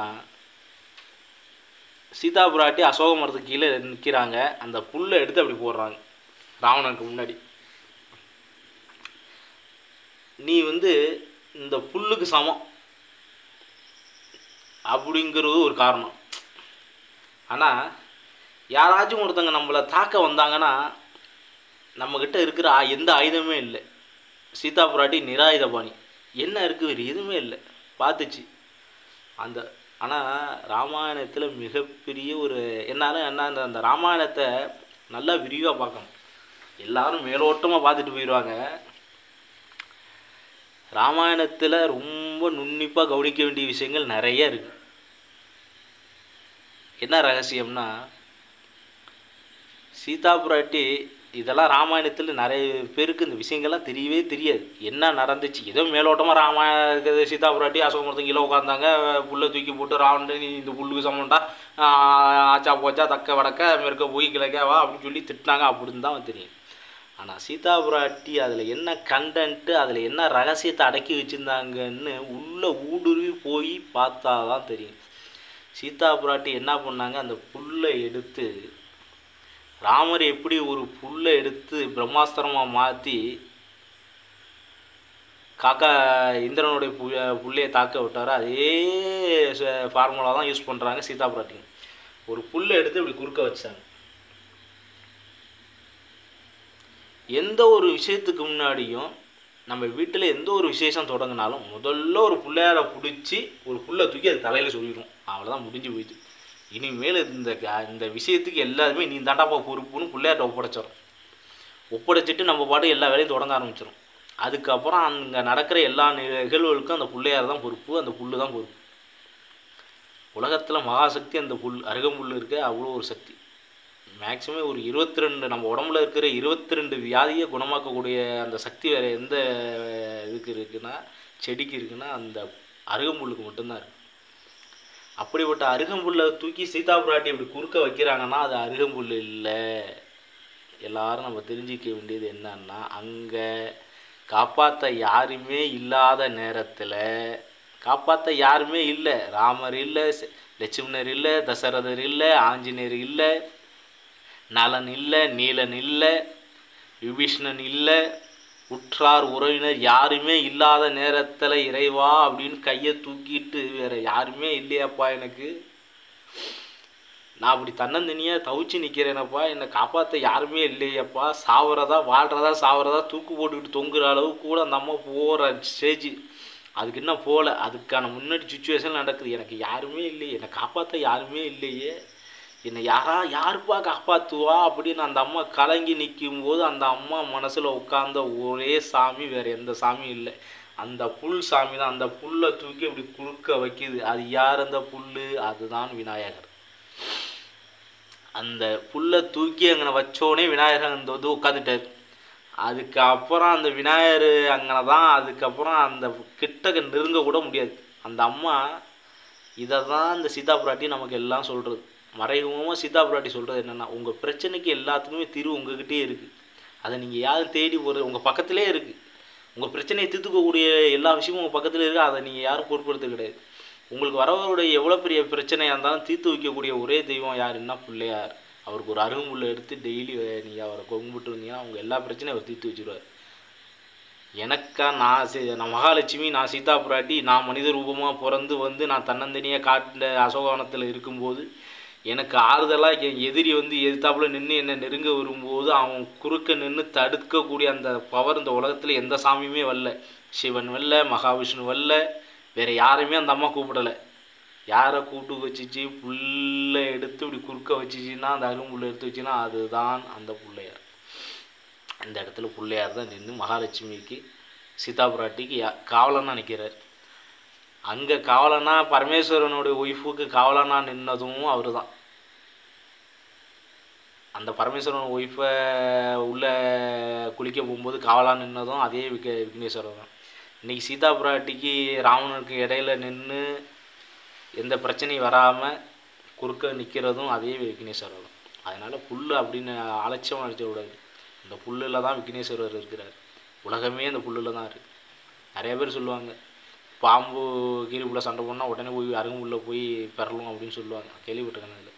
சீதா பிராட்டி அசோக மரத்துக்கு கீழே நிற்கிறாங்க அந்த புல்லை எடுத்து அப்படி போடுறாங்க ராவணனுக்கு முன்னாடி நீ வந்து இந்த புல்லுக்கு சமம் அப்படிங்கிறது ஒரு காரணம் ஆனால் யாராச்சும் ஒருத்தங்க நம்மளை தாக்க வந்தாங்கன்னா நம்மக்கிட்ட இருக்கிற ஆ- எந்த ஆயுதமே இல்லை சீதா பிராட்டி நிராயுதபாணி என்ன இருக்குது வேறு எதுவுமே இல்லை பார்த்துச்சு அந்த ஆனால் ராமாயணத்தில் மிகப்பெரிய ஒரு என்னால் என்ன அந்த அந்த ராமாயணத்தை நல்லா விரிவாக பார்க்கணும் எல்லாரும் மேலோட்டமாக பார்த்துட்டு போயிடுவாங்க ராமாயணத்தில் ரொம்ப நுண்ணிப்பாக கவனிக்க வேண்டிய விஷயங்கள் நிறைய இருக்கு என்ன ரகசியம்னா சீதா பிராட்டி இதெல்லாம் ராமாயணத்தில் நிறைய பேருக்கு இந்த விஷயங்கள்லாம் தெரியவே தெரியாது என்ன நடந்துச்சு ஏதோ மேலோட்டமாக ராமாயண சீதா பிராட்டி அசோகமரத்துக்கு கீழே உட்காந்தாங்க புல்லை தூக்கி போட்டு ராவணன் நீ இந்த புல்லுக்கு சமண்டா ஆச்சா போச்சா தக்க வடக்க மேற்க போய் கிழக்க வா அப்படின்னு சொல்லி திட்டினாங்க அப்படின்னு தான் தெரியும் ஆனால் சீதா பிராட்டி அதில் என்ன கண்டன்ட்டு அதில் என்ன ரகசியத்தை அடக்கி வச்சுருந்தாங்கன்னு உள்ளே ஊடுருவி போய் பார்த்தா தான் தெரியும் சீதா பிராட்டி என்ன பண்ணாங்க அந்த புல்லை எடுத்து ராமர் எப்படி ஒரு புல்லை எடுத்து பிரம்மாஸ்திரமாக மாற்றி காக்கா இந்திரனுடைய பு புள்ளையை தாக்க விட்டாரோ அதே ஃபார்முலா தான் யூஸ் பண்ணுறாங்க சீதா பிராட்டி ஒரு புல்லை எடுத்து இப்படி குறுக்க வச்சாங்க எந்த ஒரு விஷயத்துக்கு முன்னாடியும் நம்ம வீட்டில் எந்த ஒரு விசேஷம் தொடங்கினாலும் முதல்ல ஒரு பிள்ளையார பிடிச்சி ஒரு புல்லை தூக்கி அது தலையில் சொல்லிடும் அவ்வளோதான் முடிஞ்சு போயிடுச்சு இனிமேல் இந்த க- இந்த விஷயத்துக்கு எல்லாருமே நீ தாண்டாப்பா பொறுப்புன்னு பிள்ளையார்ட்ட ஒப்படைச்சிடும் ஒப்படைச்சிட்டு நம்ம பாட்டு எல்லா வேலையும் தொடங்க ஆரம்பிச்சிடும் அதுக்கப்புறம் அங்கே நடக்கிற எல்லா நிகழ்வுகளுக்கும் அந்த பிள்ளையார் தான் பொறுப்பு அந்த புல்லு தான் பொறுப்பு உலகத்தில் மகாசக்தி அந்த புல் அருகம்புல் இருக்க அவ்வளோ ஒரு சக்தி மேக்ஸிமம் ஒரு இருபத்தி ரெண்டு நம்ம உடம்புல இருக்கிற இருபத்தி ரெண்டு வியாதியை குணமாக்கக்கூடிய அந்த சக்தி வேறு எந்த இதுக்கு இருக்குன்னா செடிக்கு இருக்குன்னா அந்த அருகம்புல்லுக்கு மட்டும்தான் இருக்கு அப்படிப்பட்ட அருகம்புல்லை தூக்கி சீதா பிராட்டி இப்படி குறுக்க வைக்கிறாங்கன்னா அது அருகம்புல் இல்லை எல்லாரும் நம்ம தெரிஞ்சிக்க வேண்டியது என்னன்னா அங்கே காப்பாற்ற யாருமே இல்லாத நேரத்தில் காப்பாற்ற யாருமே இல்லை ராமர் இல்லை செ- லட்சுமணர் இல்லை தசரதர் இல்லை ஆஞ்சநேயர் இல்லை நலன் இல்லை நீலன் இல்லை விபீஷ்ணன் இல்லை உற்றார் உறவினர் யாருமே இல்லாத நேரத்தில் இறைவா அப்படின்னு கையை தூக்கிட்டு வேற யாருமே இல்லையாப்பா எனக்கு நான் அப்படி தன்னந்தனியாக தவிச்சு நிற்கிறேனப்பா என்னை காப்பாற்ற யாருமே இல்லையப்பா சாவறதா வாழ்கிறதா சாவறதா தூக்கு போட்டுக்கிட்டு தொங்குற அளவுக்கு கூட அந்த அம்மா போகிற ஸ்டேஜ் அதுக்கு என்ன போகல அதுக்கான முன்னாடி சுச்சுவேஷன் நடக்குது எனக்கு யாருமே இல்லையே என்னை காப்பாற்ற யாருமே இல்லையே என்னை யாரா யாருப்பா காப்பாற்றுவா அப்படின்னு அந்த அம்மா கலங்கி நிற்கும் போது அந்த அம்மா மனசில் உட்கார்ந்த ஒரே சாமி வேறு எந்த சாமியும் இல்லை அந்த புல் சாமி தான் அந்த புல்லை தூக்கி அப்படி குறுக்க வைக்குது அது யார் அந்த புல் அதுதான் விநாயகர் அந்த புல்லை தூக்கி அங்கே வச்சோடனே விநாயகர் அந்த வந்து உட்காந்துட்டார் அதுக்கப்புறம் அந்த விநாயகர் அங்கே தான் அதுக்கப்புறம் அந்த கிட்டக்க நெருங்க கூட முடியாது அந்த அம்மா இதை தான் இந்த சீதா பிராட்டி நமக்கு எல்லாம் சொல்கிறது மறைமுகமாக சீதா பிராட்டி சொல்கிறது என்னென்னா உங்கள் பிரச்சனைக்கு எல்லாத்துக்குமே தீர்வு உங்ககிட்டயே இருக்குது அதை நீங்கள் யாரும் தேடி போகிறது உங்கள் பக்கத்திலே இருக்குது உங்கள் பிரச்சனையை தீர்த்துக்கக்கூடிய எல்லா விஷயமும் உங்கள் பக்கத்தில் இருக்குது அதை நீங்கள் யாரும் பொருட்படுத்த கிடையாது உங்களுக்கு வரவருடைய எவ்வளோ பெரிய பிரச்சனையாக இருந்தாலும் தீர்த்து வைக்கக்கூடிய ஒரே தெய்வம் யாருன்னா பிள்ளையார் அவருக்கு ஒரு அருகம்புல்லை எடுத்து டெய்லி நீங்கள் அவரை கும்பிட்டு இருந்தீங்கன்னா அவங்க எல்லா பிரச்சனையும் அவர் தீர்த்து வச்சுருவார் எனக்கா நான் சி நான் மகாலட்சுமி நான் சீதா பிராட்டி நான் மனித ரூபமாக பிறந்து வந்து நான் தன்னந்தனியாக காட்டில் அசோகவனத்தில் இருக்கும்போது எனக்கு ஆறுதலாக என் எதிரி வந்து எதிர்த்தாப்புல நின்று என்னை நெருங்க வரும்போது அவன் குறுக்க நின்று தடுக்கக்கூடிய அந்த பவர் இந்த உலகத்தில் எந்த சாமியுமே வரல சிவன் வரல மகாவிஷ்ணு வரல வேறு யாரையுமே அந்த அம்மா கூப்பிடலை யாரை கூப்பிட்டு வச்சிச்சு புல்லை எடுத்து இப்படி குறுக்க வச்சிச்சின்னா அந்த அரும்புல்லை எடுத்து வச்சுன்னா அதுதான் அந்த பிள்ளையார் அந்த இடத்துல பிள்ளையார் தான் நின்று மகாலட்சுமிக்கு சீதா பிராட்டிக்கு யா காவலனாக நிற்கிறார் அங்கே காவலனா பரமேஸ்வரனுடைய ஒய்ஃபுக்கு காவலனா நின்னதும் அவர் தான் அந்த பரமேஸ்வரன் ஒய்ஃபை உள்ள குளிக்க போகும்போது காவலாக நின்னதும் அதே விக்க விக்னேஸ்வரர் தான் இன்றைக்கி சீதா பிராட்டிக்கு ராவணனுக்கு இடையில நின்று எந்த பிரச்சனையும் வராமல் குறுக்க நிற்கிறதும் அதே விக்னேஸ்வரர் தான் அதனால் புல் அப்படின்னு அலட்சியம் அடிச்ச விடாது இந்த புல்லில் தான் விக்னேஸ்வரர் இருக்கிறார் உலகமே அந்த புல்லில் தான் இருக்குது நிறைய பேர் சொல்லுவாங்க பாம்பு கீரிப்புள்ள சண்டை போனால் உடனே போய் அருகம்புல்ல போய் பெறலும் அப்படின்னு சொல்லுவாங்க கேள்விப்பட்டிருக்கேன் இதில்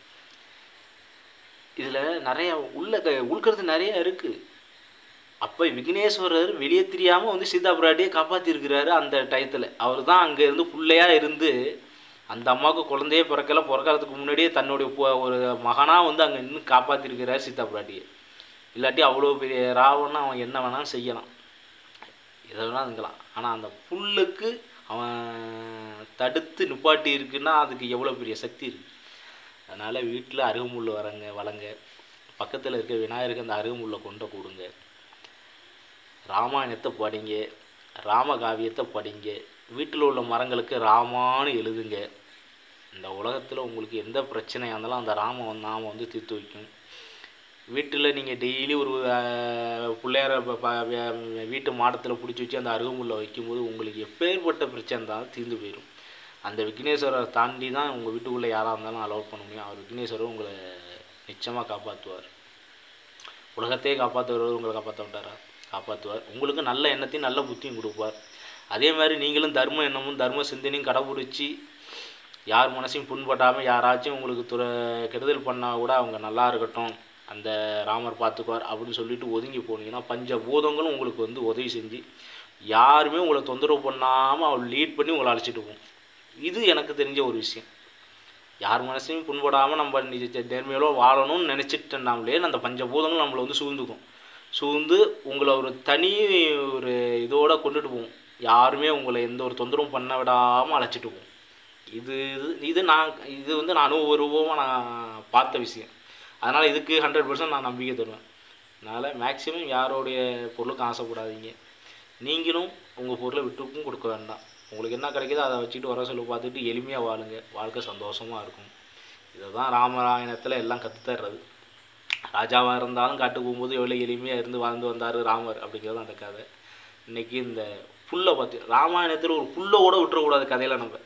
இதில் நிறைய உள்ள க- உள்கருத்து நிறைய இருக்குது அப்போ விக்னேஸ்வரர் வெளியே தெரியாமல் வந்து சீதா பிராட்டியை காப்பாற்றிருக்கிறாரு அந்த டயத்தில் அவர் தான் அங்கே இருந்து பிள்ளையாக இருந்து அந்த அம்மாவுக்கு குழந்தையே பிறக்கல பிறக்கறதுக்கு முன்னாடியே தன்னுடைய பு- ஒரு மகனாக வந்து அங்கே நின்று காப்பாற்றிருக்கிறார் சீதா பிராட்டியை இல்லாட்டி அவ்வளோ பெரிய ராவணன் அவன் என்ன வேணாலும் செய்யலாம் எதை வேணாலும் இருக்கலாம் ஆனால் அந்த புல்லுக்கு அவன் தடுத்து நிப்பாட்டி இருக்குன்னா அதுக்கு எவ்வளோ பெரிய சக்தி இருக்குது அதனால் வீட்டில் அருகமுள்ள வரங்க வளங்க பக்கத்தில் இருக்க விநாயகருக்கு அந்த அருகமுள்ள கொண்டை கொடுங்க ராமாயணத்தை படிங்க ராமகாவியத்தை படிங்க வீட்டில் உள்ள மரங்களுக்கு ராமான்னு எழுதுங்க இந்த உலகத்தில் உங்களுக்கு எந்த பிரச்சனையாக இருந்தாலும் அந்த ராம நாம வந்து தீர்த்து வைக்கும் வீட்டில் நீங்கள் டெய்லி ஒரு அஹ், பிள்ளையார ப- ப- வே- வீட்டு மாடத்தில் பிடிச்சி வச்சு அந்த அருகமுள்ள வைக்கும்போது உங்களுக்கு எப்பேற்பட்ட பிரச்சனை இருந்தாலும் தீர்ந்து போயிடும் அந்த விக்னேஸ்வரரை தாண்டி தான் உங்கள் வீட்டுக்குள்ளே யாராக இருந்தாலும் அலோவ் பண்ண முடியும் அவர் விக்னேஸ்வரர் உங்களை நிச்சயமாக காப்பாற்றுவார் உலகத்தையே காப்பாற்றுறவர் உங்களை காப்பாற்ற விட்டாரா காப்பாற்றுவார் உங்களுக்கு நல்ல எண்ணத்தையும் நல்ல புத்தியும் கொடுப்பார் அதே மாதிரி நீங்களும் தர்ம எண்ணமும் தர்ம சிந்தனையும் கடைபிடிச்சி யார் மனசையும் புண்படாமல் யாராச்சும் உங்களுக்கு துற கெடுதல் பண்ணால் கூட அவங்க நல்லா இருக்கட்டும் அந்த ராமர் பார்த்துக்குவார் அப்படின்னு சொல்லிட்டு ஒதுங்கி போனீங்கன்னா பஞ்ச பூதங்களும் உங்களுக்கு வந்து உதவி செஞ்சு யாருமே உங்களை தொந்தரவு பண்ணாமல் அவள் லீட் பண்ணி உங்களை அழைச்சிட்டு போகும் இது எனக்கு தெரிஞ்ச ஒரு விஷயம் யார் மனசையும் புண்படாமல் நம்ம நிஜ நேர்மையோட வாழணும்னு நினச்சிட்டோம்னாலே அந்த பஞ்சபூதங்கள் நம்மளை வந்து சூழ்ந்துக்கும் சூழ்ந்து உங்களை ஒரு தனி ஒரு இதோட கொண்டுட்டு போகும் யாருமே உங்களை எந்த ஒரு தொந்தரவும் பண்ண விடாமல் அழைச்சிட்டு போகும் இது இது இது நான் இது வந்து நான் அனுபவபூர்வமாக நான் பார்த்த விஷயம் அதனால் இதுக்கு ஹண்ட்ரட் பர்சன்ட் நான் நம்பிக்கை தருவேன் அதனால் மேக்ஸிமம் யாரோடைய பொருளுக்கும் ஆசைப்படாதீங்க நீங்களும் உங்கள் பொருளை விட்டுக்கும் கொடுக்க வேண்டாம் உங்களுக்கு என்ன கிடைக்குதோ அதை வச்சுட்டு வர சொல்லி பார்த்துட்டு எளிமையாக வாழுங்க வாழ்க்கை சந்தோஷமாக இருக்கும் இதை தான் ராமராயணத்தில் எல்லாம் கற்றுத்தர்றது ராஜாவாக இருந்தாலும் காட்டுக்கு போகும்போது எவ்வளோ எளிமையாக இருந்து வாழ்ந்து வந்தார் ராமர் அப்படிங்கிறது அந்த கதை இன்றைக்கி இந்த புல்லை பார்த்து ராமாயணத்தில் ஒரு புல்லை கூட விட்டுறக்கூடாது கதையில் நம்ம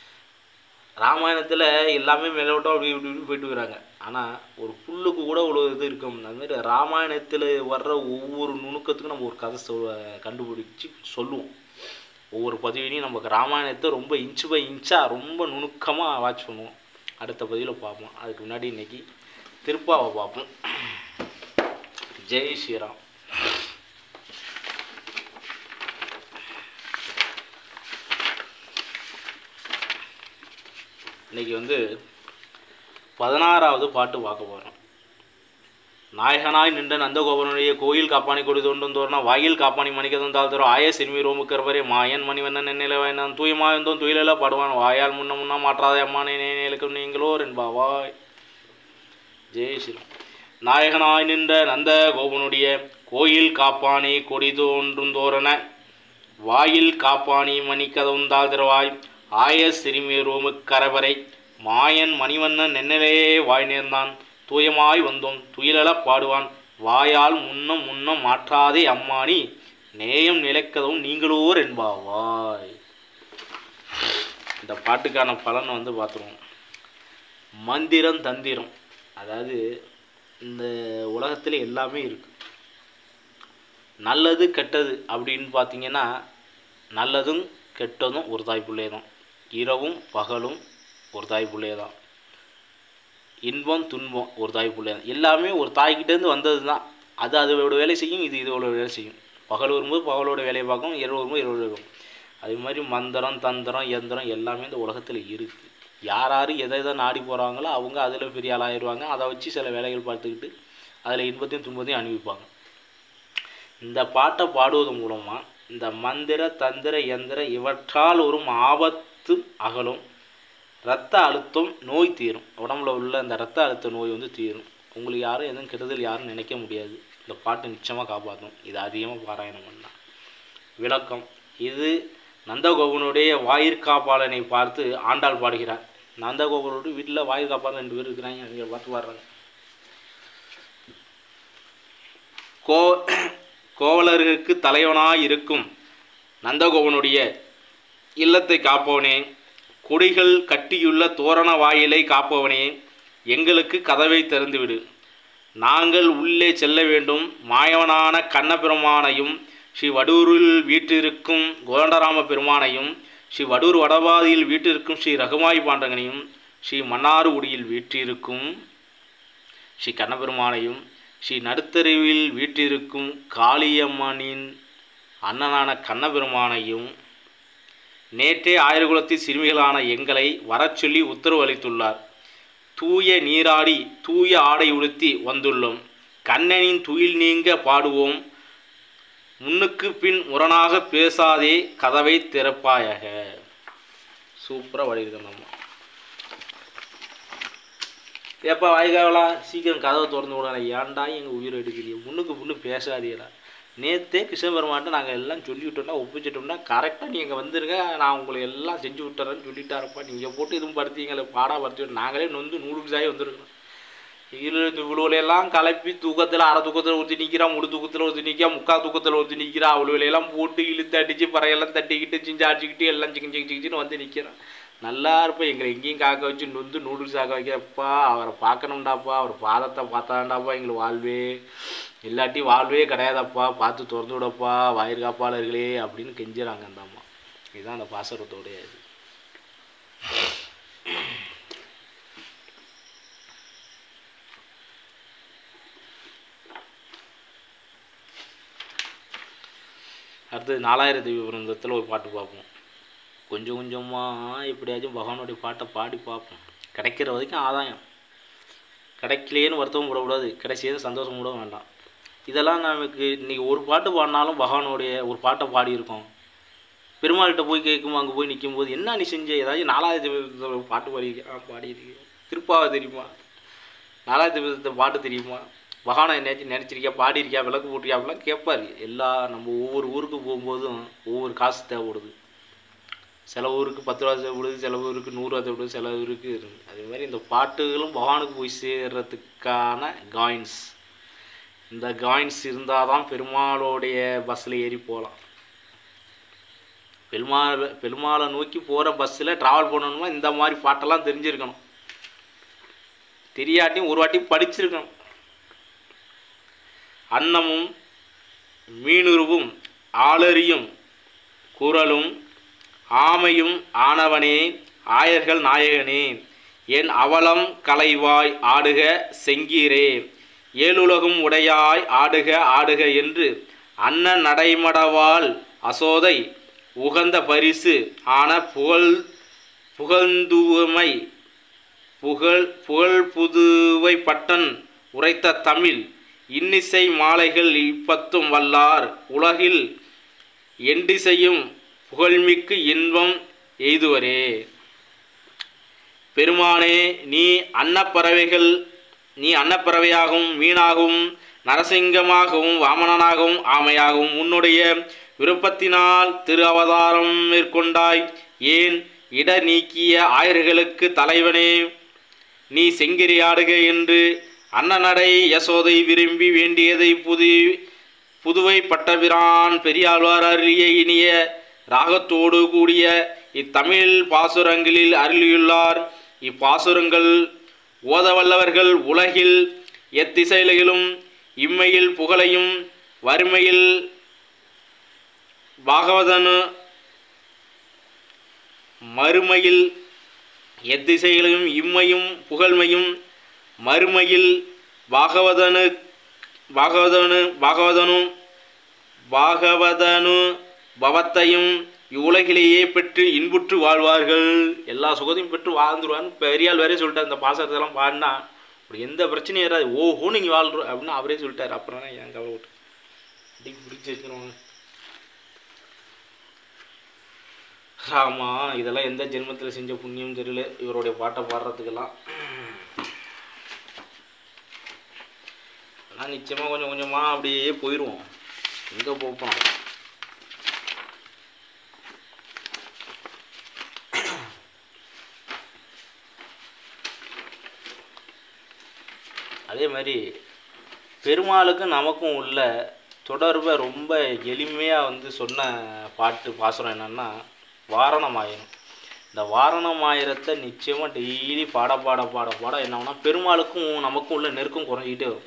ராமாயணத்தில் எல்லாமே மேலோட்டம் அப்படி இப்படி இப்படி போயிட்டு வராங்க ஆனால் ஒரு புல்லுக்கு கூட இவ்வளோ இது இருக்கும் அந்த மாதிரி ராமாயணத்தில் வர்ற ஒவ்வொரு நுணுக்கத்துக்கும் நம்ம ஒரு கதை சொல் கண்டுபிடிச்சி சொல்லுவோம் ஒவ்வொரு பதிவினையும் நமக்கு ராமாயணத்தை ரொம்ப இன்ச்சு பை இன்ச்சாக ரொம்ப நுணுக்கமாக வாட்ச் பண்ணுவோம் அடுத்த பதிவில் பார்ப்போம் அதுக்கு முன்னாடி இன்னைக்கு திருப்பாவை பார்ப்போம் ஜெய் ஸ்ரீராம் இன்னைக்கு வந்து பதினாறாவது பாட்டு பார்க்க போகிறோம் நாயகனாய் நின்ற நந்தகோபனுடைய கோயில் காப்பாணி கொடி தோண்டும் தோறனா வாயில் காப்பாணி மணிக்கதும் தாழ்த்தரும் ஆய சிறுமி ரோமுக்கரவரே மாயன் மணிவண்ணன் நெண்ணில வேண்டாம் தூயமாயந்தோம் துயிலெல்லாம் பாடுவான் வாயால் முன்ன முன்னா மாற்றாத அம்மானை நேனுக்கும் நீங்களோ என்பாவாய் ஜெய் ஸ்ரீராம் நாயகனாய் நின்ற நந்த கோபனுடைய கோயில் காப்பானி கொடி தோன்றும் தோரண வாயில் காப்பானி மணிக்கதவும் தாழ்திரவாய் ஆய சிறுமி ரோமுக்கரவரை மாயன் மணிவண்ணன் நெண்ணிலேயே வாய் நேர்ந்தான் தூயமாய் வந்தோம் துயிலெழப் பாடுவான் வாயால் முன்னம் முன்னம் மாற்றாதே அம்மானி நேயம் நிலைக்கதவும் நீங்களோர் என்பாவாய் இந்த பாட்டுக்கான பலன் வந்து பார்த்துருவோம் மந்திரம் தந்திரம் அதாவது இந்த உலகத்தில் எல்லாமே இருக்கு நல்லது கெட்டது அப்படின்னு பார்த்தீங்கன்னா நல்லதும் கெட்டதும் ஒரு தாய் பிள்ளை தான் இரவும் பகலும் ஒரு தாய் பிள்ளையே தான் இன்பம் துன்பம் ஒரு தாய் பிள்ளை தான் எல்லாமே ஒரு தாய்கிட்டேருந்து வந்தது தான் அது அதோட வேலை செய்யும் இது இதோட வேலை செய்யும் பகல் வரும்போது பகலோட வேலையை பார்க்கும் இரவு வரும்போது இரவு இருக்கும் அதே மாதிரி மந்திரம் தந்திரம் எந்திரம் எல்லாமே இந்த உலகத்தில் இருக்குது யார் யார் எதை எதை நாடி போகிறாங்களோ அவங்க அதில் பெரிய ஆளாயிருவாங்க அதை வச்சு சில வேலைகள் பார்த்துக்கிட்டு அதில் இன்பத்தையும் துன்பத்தையும் அனுபவிப்பாங்க இந்த பாட்டை பாடுவதன் மூலமாக இந்த மந்திர தந்திர எந்திர இவற்றால் வரும் ஆபத்து அகலும் ரத்த அழுத்தம் நோய் தீரும் உடம்புல உள்ள அந்த ரத்த அழுத்த நோய் வந்து தீரும் உங்களுக்கு யாரும் எதுவும் கெடுதல் யாரும் நினைக்க முடியாது இந்த பாட்டு நிச்சயமாக காப்பாற்றும் இது அதிகமாக பாராயணம் பண்ணலாம் விளக்கம் இது நந்தகோபனுடைய வாயிற்காப்பாளனை பார்த்து ஆண்டாள் பாடுகிறார் நந்தகோபனுடைய வீட்டில் வாயிற்காப்பாளன் ரெண்டு பேர் இருக்கிறாங்க அவங்க பார்த்து பாடுறாங்க கோ கோவலர்களுக்கு தலைவனாய் இருக்கும் நந்தகோபனுடைய இல்லத்தை காப்பவனே கொடிகள் கட்டியுள்ள தோரண வாயிலை காப்பவனே எங்களுக்கு கதவை திறந்துவிடு நாங்கள் உள்ளே செல்ல வேண்டும் மாயவனான கண்ணபெருமானையும் ஸ்ரீ வடூரில் வீட்டிருக்கும் கோதண்டராம பெருமானையும் ஸ்ரீ வடூர் வடபாதியில் வீட்டிருக்கும் ஸ்ரீ ரகுமாய் பாண்டங்கனையும் ஸ்ரீ மன்னார்குடியில் வீற்றிருக்கும் ஸ்ரீ கண்ணபெருமானையும் ஸ்ரீ நடுத்தருவில் வீற்றிருக்கும் காளியம்மனின் அண்ணனான கண்ணபெருமானையும் நேற்றே ஆயிரகுலத்தில் சிறுமிகளான எங்களை வரச் சொல்லி உத்தரவு அளித்துள்ளார் தூய நீராடி தூய ஆடை உடுத்தி வந்துள்ளோம் கண்ணனின் துயில் நீங்க பாடுவோம் முன்னுக்கு பின் முரணாக பேசாதே கதவை திறப்பாயக சூப்பராக பாடியிருக்கோம் நம்ம ஏப்பா வாய்க்காவலா சீக்கிரம் கதவை திறந்து விடல ஏன்டா எங்கள் உயிரை எடுக்கிறீங்க முன்னுக்கு முன்னு பேசாதீடா நேற்றே கிருஷ்ணபெருமான்ட்ட நாங்கள் எல்லாம் சொல்லி விட்டோம்னா ஒப்பிச்சிட்டோம்னா கரெக்டாக நீங்கள் வந்துருங்க நான் உங்களை எல்லாம் செஞ்சு விட்டுறேன்னு சொல்லிட்டாரப்பா நீங்கள் போட்டு எதுவும் படுத்தீங்களே பாடா படுத்தி நாங்களே நொந்து நூடுல்ஸ் ஆகி வந்துருக்கோம் இதில் இவ்வளோலையெல்லாம் கலப்பி தூக்கத்தில் அரை தூக்கத்தில் ஊற்றி நிற்கிறா முழு தூக்கத்தில் ஊற்றி நிற்கிறா முக்கா தூக்கத்தில் ஊற்றி நிற்கிறா அவ்வளோலையெல்லாம் போட்டு இழுத்து அடித்து பறையெல்லாம் தட்டிக்கிட்டு சிஞ்சு அடிச்சுக்கிட்டு எல்லாம் சிக்கன் சிக்கன் சிக்கிச்சின்னு வந்து நிற்கிறான் நல்லா இருப்பேன் எங்களை எங்கேயும் காக்க வச்சு நொந்து நூடுல்ஸ் ஆக்க வைக்கிறப்பா அவரை பார்க்கணும்டாப்பா அவர் பாதத்தை பார்த்தாண்டாப்பா எங்களுக்கு வாழ்வே இல்லாட்டி வாழ்வே கிடையாதப்பா பார்த்து திறந்து விடப்பா வயிறு காப்பாளர்களே அப்படின்னு கெஞ்சுறாங்க அந்த அம்மா இதுதான் அந்த பாசரத்தோடைய இது அடுத்தது நாலாயிரத்தி விவரந்தத்தில் ஒரு பாட்டு பார்ப்போம் கொஞ்சம் கொஞ்சமாக எப்படியாச்சும் பகவானுடைய பாட்டை பாடி பார்ப்போம் கிடைக்கிற வரைக்கும் ஆதாயம் கிடைக்கலையேன்னு வருத்தமும் விடக்கூடாது கிடைச்சது சந்தோஷம் கூட வேண்டாம் இதெல்லாம் நமக்கு இன்றைக்கி ஒரு பாட்டு பாடினாலும் பகவானுடைய ஒரு பாட்டை பாடியிருக்கோம் பெருமாள்கிட்ட போய் கேட்கும் அங்கே போய் நிற்கும்போது என்ன நீ செஞ்ச ஏதாச்சும் நாலாயிரத்தி விதத்தை பாட்டு பாடியிருக்கேன் ஆ பாடியிருக்கேன் திருப்பாவை தெரியுமா நாலாயிரத்தி விதத்தை பாட்டு தெரியுமா பகவானை என்னச்சும் நினச்சிருக்கியா பாடியிருக்கியா விளக்கு போட்டிருக்கியா அப்படிலாம் கேட்பாரு எல்லா நம்ம ஒவ்வொரு ஊருக்கு போகும்போதும் ஒவ்வொரு காசு தேவைப்படுது சில ஊருக்கு பத்து ரூபா தேவைப்படுது சில ஊருக்கு நூறுரூவா தேவைப்படுது சில ஊருக்கு இருக்குது அதே மாதிரி இந்த பாட்டுகளும் பகவானுக்கு போய் சேர்றதுக்கான காயின்ஸ் இந்த காயின்ஸ் இருந்தால் தான் பெருமாளோடைய பஸ்ஸில் ஏறி போகலாம் பெருமாள் பெருமாளை நோக்கி போகிற பஸ்ஸில் ட்ராவல் பண்ணணுமா இந்த மாதிரி பாட்டெல்லாம் தெரிஞ்சிருக்கணும் தெரியாட்டியும் ஒரு வாட்டி படிச்சிருக்கணும் அன்னமும் மீனுருவும் ஆளறியும் குரலும் ஆமையும் ஆனவனே ஆயர்கள் நாயகனே என் அவலம் கலைவாய் ஆடுக செங்கீரே ஏழுலகும் உடையாய் ஆடுக ஆடுக என்று அண்ணன் நடைமடவாள் அசோதை உகந்த பரிசு ஆன புகழ் புகழ்ந்துமை புகழ் புகழ் புதுவை பட்டன் உரைத்த தமிழ் இன்னிசை மாலைகள் இப்பத்தும் வல்லார் உலகில் எண்டிசையும் புகழ்மிக்கு இன்பம் எய்துவரே பெருமானே நீ அன்னப்பறவைகள் நீ அன்னப்பறவையாகவும் மீனாகவும் நரசிங்கமாகவும் வாமனனாகவும் ஆமையாகவும் உன்னுடைய விருப்பத்தினால் திரு அவதாரம் மேற்கொண்டாய் ஏன் இட நீக்கிய ஆயர்களுக்கு தலைவனே நீ செங்கிரியாடுக என்று அன்னநடை யசோதை விரும்பி வேண்டியதை புது புதுவை பட்டபிரான் பெரியாழ்வார் அருளிய இனிய ராகத்தோடு கூடிய இத்தமிழ் பாசுரங்களில் அருளியுள்ளார் இப்பாசுரங்கள் ஓதவல்லவர்கள் உலகில் எத்திசையிலும் இம்மையில் புகழையும் வறுமையில் பாகவதனு மறுமையில் எத்திசைகளையும் இம்மையும் புகழ்மையும் மறுமையில் பாகவதனு பாகவதனு பாகவதனும் பாகவதனு பவத்தையும் இவ்வுலகிலேயே பெற்று இன்புற்று வாழ்வார்கள் எல்லா சுகத்தையும் பெற்று வாழ்ந்துருவான்னு பெரியாள் வேறே சொல்லிட்டார் இந்த பாசத்தெல்லாம் பாடினா அப்படி எந்த பிரச்சனையும் ஏறாது ஓஹோ நீங்கள் வாழ்றோம் அப்படின்னு அவரே சொல்லிட்டார் அப்புறம் என் கவலை விட்டு அப்படி பிடிச்சி வச்சுருவாங்க ஆமா இதெல்லாம் எந்த ஜென்மத்தில் செஞ்ச புண்ணியம் தெரியல இவருடைய பாட்டை பாடுறதுக்கெல்லாம் ஆனால் நிச்சயமாக கொஞ்சம் கொஞ்சமாக அப்படியே போயிடுவோம் எங்கே போப்போம் அதே மாதிரி பெருமாளுக்கும் நமக்கும் உள்ள தொடர்பை ரொம்ப எளிமையாக வந்து சொன்ன பாட்டு பாசுரம் என்னன்னா வாரணமாயிரம் இந்த வாரணமாயிரத்தை நிச்சயமாக டெய்லி பாட பாட பாட பாட என்ன ஆகும்னா பெருமாளுக்கும் நமக்கும் உள்ள நெருக்கம் குறைஞ்சிக்கிட்டே வரும்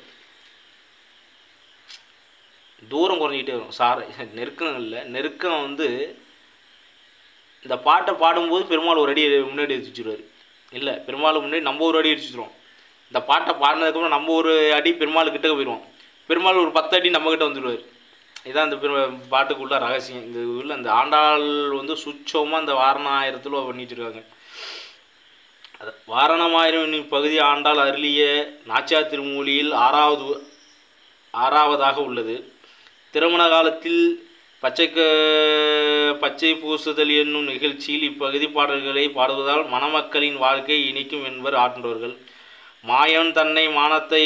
தூரம் குறைஞ்சிக்கிட்டே வரும் சார நெருக்கம் இல்லை நெருக்கம் வந்து இந்த பாட்டை பாடும்போது பெருமாள் ஒரு அடி முன்னாடி எடுத்து வச்சுருவார் இல்லை பெருமாள் முன்னாடி நம்ம ஒரு அடி எடுத்து வச்சுருவோம் இந்த பாட்டை பாடினதுக்கப்புறம் நம்ம ஒரு அடி பெருமாள் கிட்ட போயிடுவோம் பெருமாள் ஒரு பத்து அடி நம்மக்கிட்ட வந்துடுவார் இதான் இந்த பெரு பாட்டுக்குள்ள ரகசியம் இந்த உள்ள அந்த ஆண்டாள் வந்து சுச்சமாக இந்த வாரணாயிரத்தில் பண்ணிட்டு இருக்காங்க அது வாரணமாயிரம் என்னும் பகுதி ஆண்டாள் அருளிய நாச்சியார் திருமூலியில் ஆறாவது ஆறாவதாக உள்ளது திருமண காலத்தில் பச்சைக்க பச்சை பூசுதல் என்னும் நிகழ்ச்சியில் இப்பகுதி பாடல்களை பாடுவதால் மணமக்களின் வாழ்க்கை இனிக்கும் என்பர் ஆற்றவர்கள் மாயன் தன்னை மானத்தை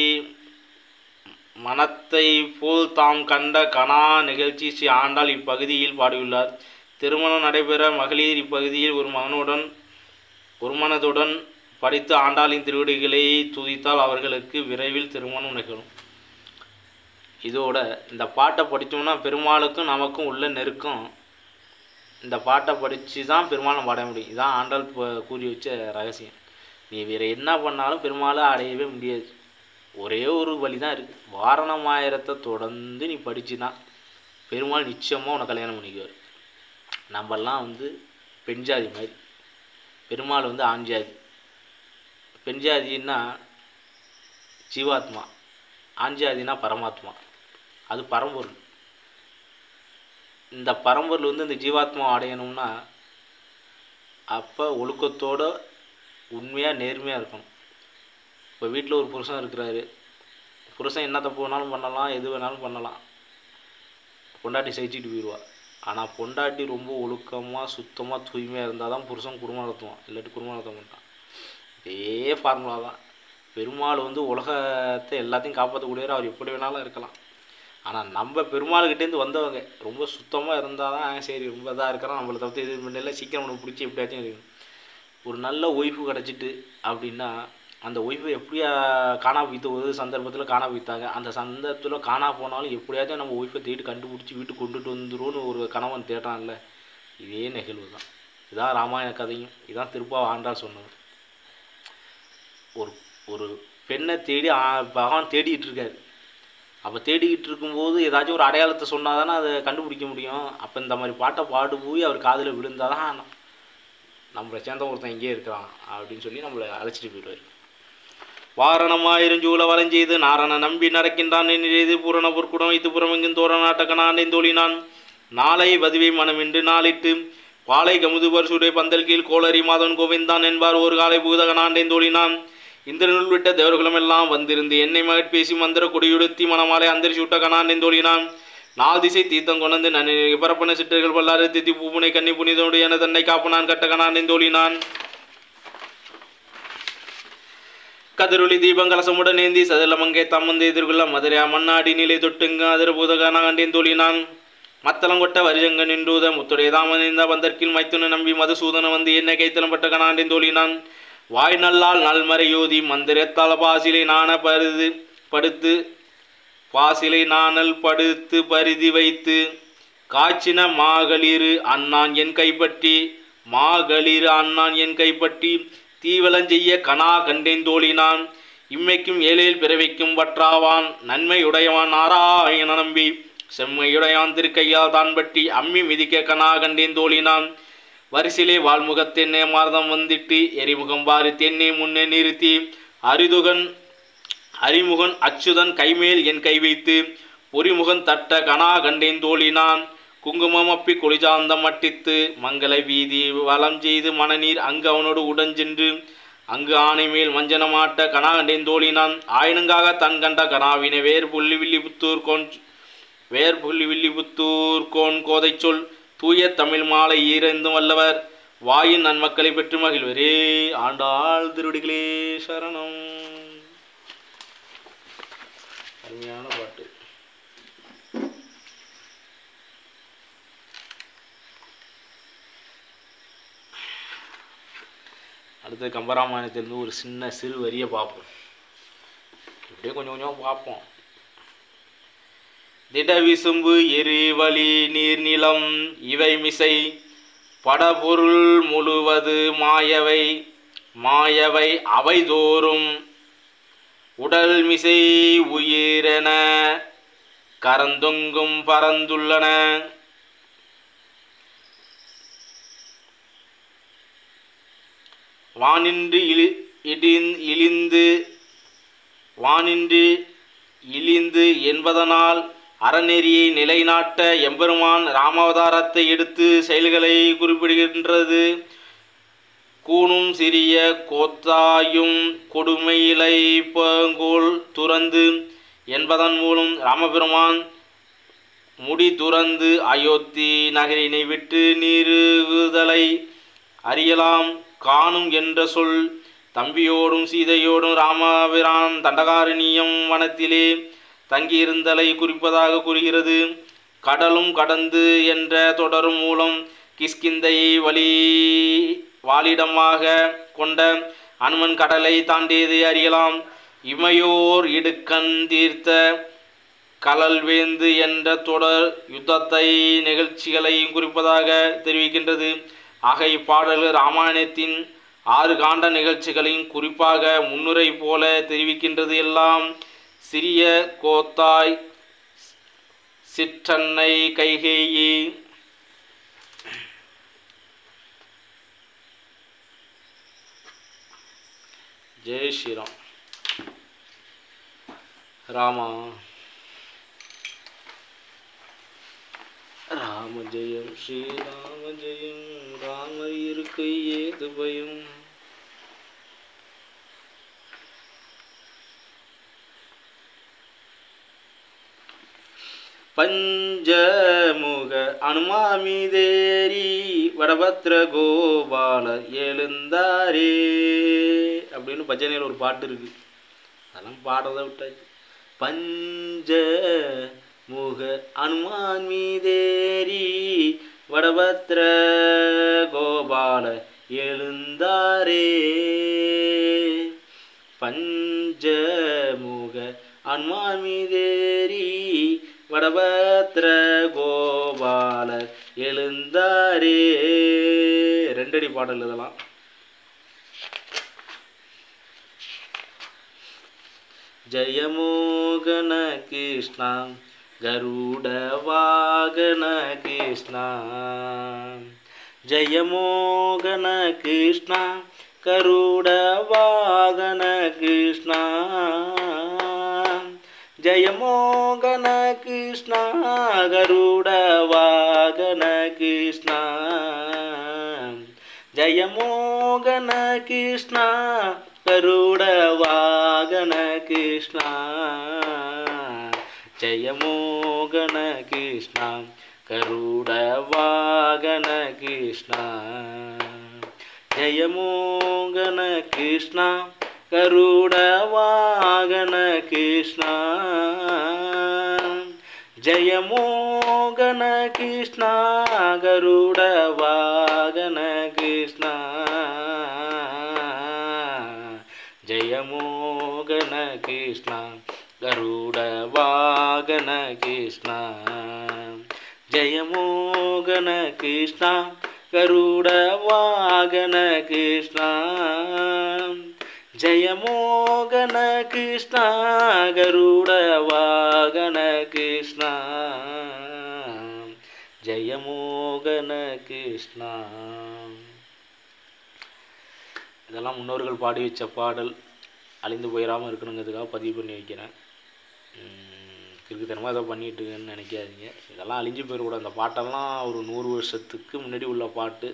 மனத்தை போல் தாம் கண்ட கனா நிகழ்ச்சி ஸ்ரீ ஆண்டாள் இப்பகுதியில் பாடியுள்ளார் திருமணம் நடைபெற மகளிர் இப்பகுதியில் ஒரு மகனுடன் ஒரு மனதுடன் படித்து ஆண்டாளின் திருவடிகளை துதித்தால் அவர்களுக்கு விரைவில் திருமணம் நிகழும் இதோட இந்த பாட்டை படித்தோம்னா பெருமாளுக்கும் நமக்கும் உள்ள நெருக்கம் இந்த பாட்டை படித்து தான் பெருமாளை பாட முடியும் இதான் ஆண்டாள் ப- கூறி வச்ச ரகசியம் நீ வேறு என்ன பண்ணாலும் பெருமாளை அடையவே முடியாது ஒரே ஒரு வழி தான் இருக்குது வாரணமாயிரத்தை தொடர்ந்து நீ படிச்சுனா பெருமாள் நிச்சயமாக உன்னை கல்யாணம் பண்ணிக்குவார் நம்மெல்லாம் வந்து பெண் ஜாதி மாதிரி பெருமாள் வந்து ஆண் ஜாதி பெண் ஜாதின்னா ஜீவாத்மா ஆண் ஜாதினா பரமாத்மா அது பரம்பொருள் இந்த பரம்பொருள் வந்து இந்த ஜீவாத்மா அடையணும்னா அப்போ ஒழுக்கத்தோட உண்மையாக நேர்மையாக இருக்கணும் இப்போ வீட்டில் ஒரு புருஷன் இருக்கிறாரு புருஷன் என்ன தப்பு வேணாலும் பண்ணலாம் எது வேணாலும் பண்ணலாம் பொண்டாட்டி சகிச்சுட்டு போயிடுவா ஆனால் பொண்டாட்டி ரொம்ப ஒழுக்கமாக சுத்தமாக தூய்மையாக இருந்தால் தான் புருஷன் குடும்பம் நடத்துவான் இல்லாட்டி குடும்பம் நடத்த மாட்டான் இதே ஃபார்முலா தான் பெருமாள் வந்து உலகத்தை எல்லாத்தையும் காப்பாற்றக்கூடியவர் அவர் எப்படி வேணாலும் இருக்கலாம் ஆனால் நம்ம பெருமாள்கிட்டேருந்து வந்தவங்க ரொம்ப சுத்தமாக இருந்தால் தான் சரி ரொம்ப இதாக இருக்கிறோம் நம்மளை தவிர்த்து இது பண்ணல சீக்கிரம் நம்மளை பிடிச்சி எப்படியாச்சும் இருக்கணும் ஒரு நல்ல ஒய்ஃபு கிடச்சிட்டு அப்படின்னா அந்த ஒய்ஃபை எப்படியா காணா போய்த்து ஒரு சந்தர்ப்பத்தில் காணா போய்த்தாங்க அந்த சந்தர்ப்பத்தில் காணா போனாலும் எப்படியாச்சும் நம்ம ஒய்ஃபை தேடி கண்டுபிடிச்சி வீட்டுக்கு கொண்டுட்டு வந்துரும்னு ஒரு கணவன் தேடுறான்ல இதே நிகழ்வு தான் இதான் ராமாயண கதையும் இதான் திருப்பாவை ஆண்டாள் சொன்னது ஒரு ஒரு பெண்ணை தேடி ஆ- பகவான் தேடிட்டு இருக்காரு அப்போ தேடிக்கிட்டு இருக்கும்போது ஏதாச்சும் ஒரு அடையாளத்தை சொன்னால் தானே அதை கண்டுபிடிக்க முடியும் அப்போ இந்த மாதிரி பாட்டை பாடு போய் அவர் காதில் விழுந்தால் தான் நம்மளை சேர்ந்த ஒருத்தன் இங்கே இருக்கிறான் அப்படின்னு சொல்லி நம்மளை அழைச்சிட்டு போயிடுவார் வாரணமாயிருஞ்சூல வலஞ்செய்து நாரண நம்பி நடக்கின்றான் நினைது பூரண பொற்குடம் வைத்து புறமெங்கும் தோரணாட்டக்கனான் தோழினான் நாளை வதுவை மனமின்று நாளிட்டு பாலை கமுதுபர் சுடை பந்தல் கீழ் கோளரி மாதவன் கோவிந்தான் என்பார் ஒரு காலை பூதகனாண்டேன் தோழினான் இந்திரனுள் விட்ட தேவர்களும் எல்லாம் வந்திருந்து என்னை மகட் பேசி மந்திர கொடியுடுத்தி மணமாலை அந்தரி சுட்ட கனாண்டேன் தோழினான் நால் திசை தீர்த்தம் கொண்டு நன்னி பரப்பன சிற்றர்கள் பல்லாறு தித்தி பூப்புனை கன்னி புனிதோடு என தன்னை காப்புனான் கட்ட கனாண்டேன் தோழினான் கதிரொளி தீபம் கலசமுடன் ஏந்தி சதலமங்கை தம்மந்து எதிர்கொள்ள மதுரையா மண்ணாடி நிலை தொட்டுங்க அதிர பூதகான கண்டேன் தோழினான் மத்தளங்கொட்ட வரிஜங்க நின்றூத முத்துடைய தாமனிந்த பந்தற்கில் மைத்துன நம்பி மதுசூதன வந்து என்ன கைத்தலம் பட்ட கனாண்டேன் தோழினான் வாய் நல்லால் நல்மறை யோதி மந்திரத்தால் பாசிலை நாண பருது படுத்து பாசிலை நாணல் படுத்து பரிதி வைத்து காய்ச்சின மாகளிரு அண்ணான் என் கைப்பற்றி மாகளிரு அண்ணான் என் கைப்பற்றி தீவலஞ்செய்ய கனா கண்டேன் தோழினான் இம்மைக்கும் ஏழையில் பிறவைக்கும் வற்றாவான் நன்மையுடையவான் நாராயண நம்பி செம்மையுடையான் திருக்கையால் தான் பற்றி அம்மி மிதிக்க கனா கண்டேன் தோழினான் வரிசிலே வால்முகத்தென்னே மார்தம் வந்திட்டு எரிமுகம் பாரி தென்னே முன்னே நிறுத்தி அரிதுகன் அரிமுகன் அச்சுதன் கைமேல் என் கை வைத்து பொறிமுகன் தட்ட கனா கண்டேன் தோழினான் குங்குமம் அப்பி குளிஜாந்தம் மட்டித்து மங்கள வீதி வலம் செய்து மணநீர் அங்கு அவனோடு உடஞ்சென்று அங்கு ஆணை மேல் மஞ்சனமாட்ட கனா கண்டேன் தோழினான் ஆயினுங்காக தன் கண்ட கனாவினை வேர் புள்ளி வில்லி புத்தூர் கோன் வேர் புள்ளி வில்லி புத்தூர் கோன் கோதை சொல் தூய தமிழ் மாலை ஈரந்தும் வல்லவர் வாயின் நன்மக்களை பெற்று மகிழ்வரே ஆண்டாள் திருடிகளே சரணம் அருமையான பாட்டு அடுத்து கம்பராமாயணத்திலிருந்து ஒரு சின்ன சிறு வரியை பார்ப்போம் இப்படியே கொஞ்சம் கொஞ்சம் பார்ப்போம் திடவிசும்பு எரிவழி நீர்நிலம் இவை மிசை படபொருள் முழுவது மாயவை மாயவை அவைதோறும் உடல் மிசை உயிரென கரந்தொங்கும் பரந்துள்ளன வானின்று இழி இடிந் இழிந்து வானின்று இழிந்து என்பதனால் அறநெறியை நிலைநாட்ட எம்பெருமான் ராமாவதாரத்தை எடுத்து செயல்களை குறிப்பிடுகின்றது கூணும் சிறிய கோத்தாயும் கொடுமையிலை பங்கோல் துறந்து என்பதன் மூலம் ராமபெருமான் முடி துறந்து அயோத்தி நகரினை விட்டு நீருகுதலை அறியலாம் காணும் என்ற சொல் தம்பியோடும் சீதையோடும் ராமபிரான் தண்டகாரணியம் வனத்திலே தங்கியிருந்தலை குறிப்பதாக கூறுகிறது கடலும் கடந்து என்ற தொடரும் மூலம் கிஷ்கிந்தையை வழி வாழிடமாக கொண்ட அனுமன் கடலை தாண்டியதை அறியலாம் இமையோர் இடுக்கண் தீர்த்த கலல்வேந்து என்ற தொடர் யுத்தத்தை நிகழ்ச்சிகளையும் குறிப்பதாக தெரிவிக்கின்றது ஆக இப்பாடல்கள் ராமாயணத்தின் ஆறு காண்ட நிகழ்ச்சிகளையும் குறிப்பாக முன்னுரை போல தெரிவிக்கின்றது எல்லாம் சிறிய கோத்தாய் சிற்றன்னை கைகேயி ஜெய் ஸ்ரீராம் ராமா ராம ஜெயம் ஸ்ரீராம ஜெயம் ராம இருக்கை ஏது பயம் பஞ்சமுக அனுமாமிதேரி வடபத்ர கோபால எழுந்தாரே அப்படின்னு பஜனையில் ஒரு பாட்டு இருக்கு அதெல்லாம் பாடுறத விட்டாச்சு பஞ்ச முக அனுமான் மீதேரி வடபத்ர கோபால எழுந்தாரே பஞ்சமுக அனுமான் மீதேரி வடபத்ர கோபால எழுந்தாரே ரெண்டடி பாடல் இதெல்லாம் ஜயமோகன கிருஷ்ணா கருட வாகன கிருஷ்ணா ஜயமோகன கிருஷ்ணா கருட வாகன கிருஷ்ணா ஜயமோகன கிருஷ்ணா கருட வாகன கிருஷ்ணா ஜெய மோகன கிருஷ்ணா கருட வாகன கிருஷ்ணா ஜெய மோகன கிருஷ்ணா கருட வாகன கிருஷ்ணா ஜெய மோகன கிருஷ்ணா கருட வாகன கிருஷ்ணா ஜெய மோகன கிருஷ்ணா கருட வாகன கிருஷ்ணா ஜெய மோகன கிருஷ்ணா கருட வாகன கிருஷ்ணா ஜெய மோகன கிருஷ்ணா கருட வாகன கிருஷ்ணா ஜெய மோகன கிருஷ்ணா கருட வாகன கிருஷ்ணா ஜெய மோகன கிருஷ்ணா இதெல்லாம் முன்னோர்கள் பாடி வச்ச பாடல் அழிந்து போயிடாமல் இருக்கணுங்கிறதுக்காக பதிவு பண்ணி வைக்கிறேன் கிறுக்குத்தனமாக ஏதோ பண்ணிட்டு இருக்கேன்னு நினைக்காதீங்க இதெல்லாம் அழிஞ்சு போயிடக்கூடாது அந்த பாட்டெல்லாம் ஒரு நூறு வருஷத்துக்கு முன்னாடி உள்ள பாட்டு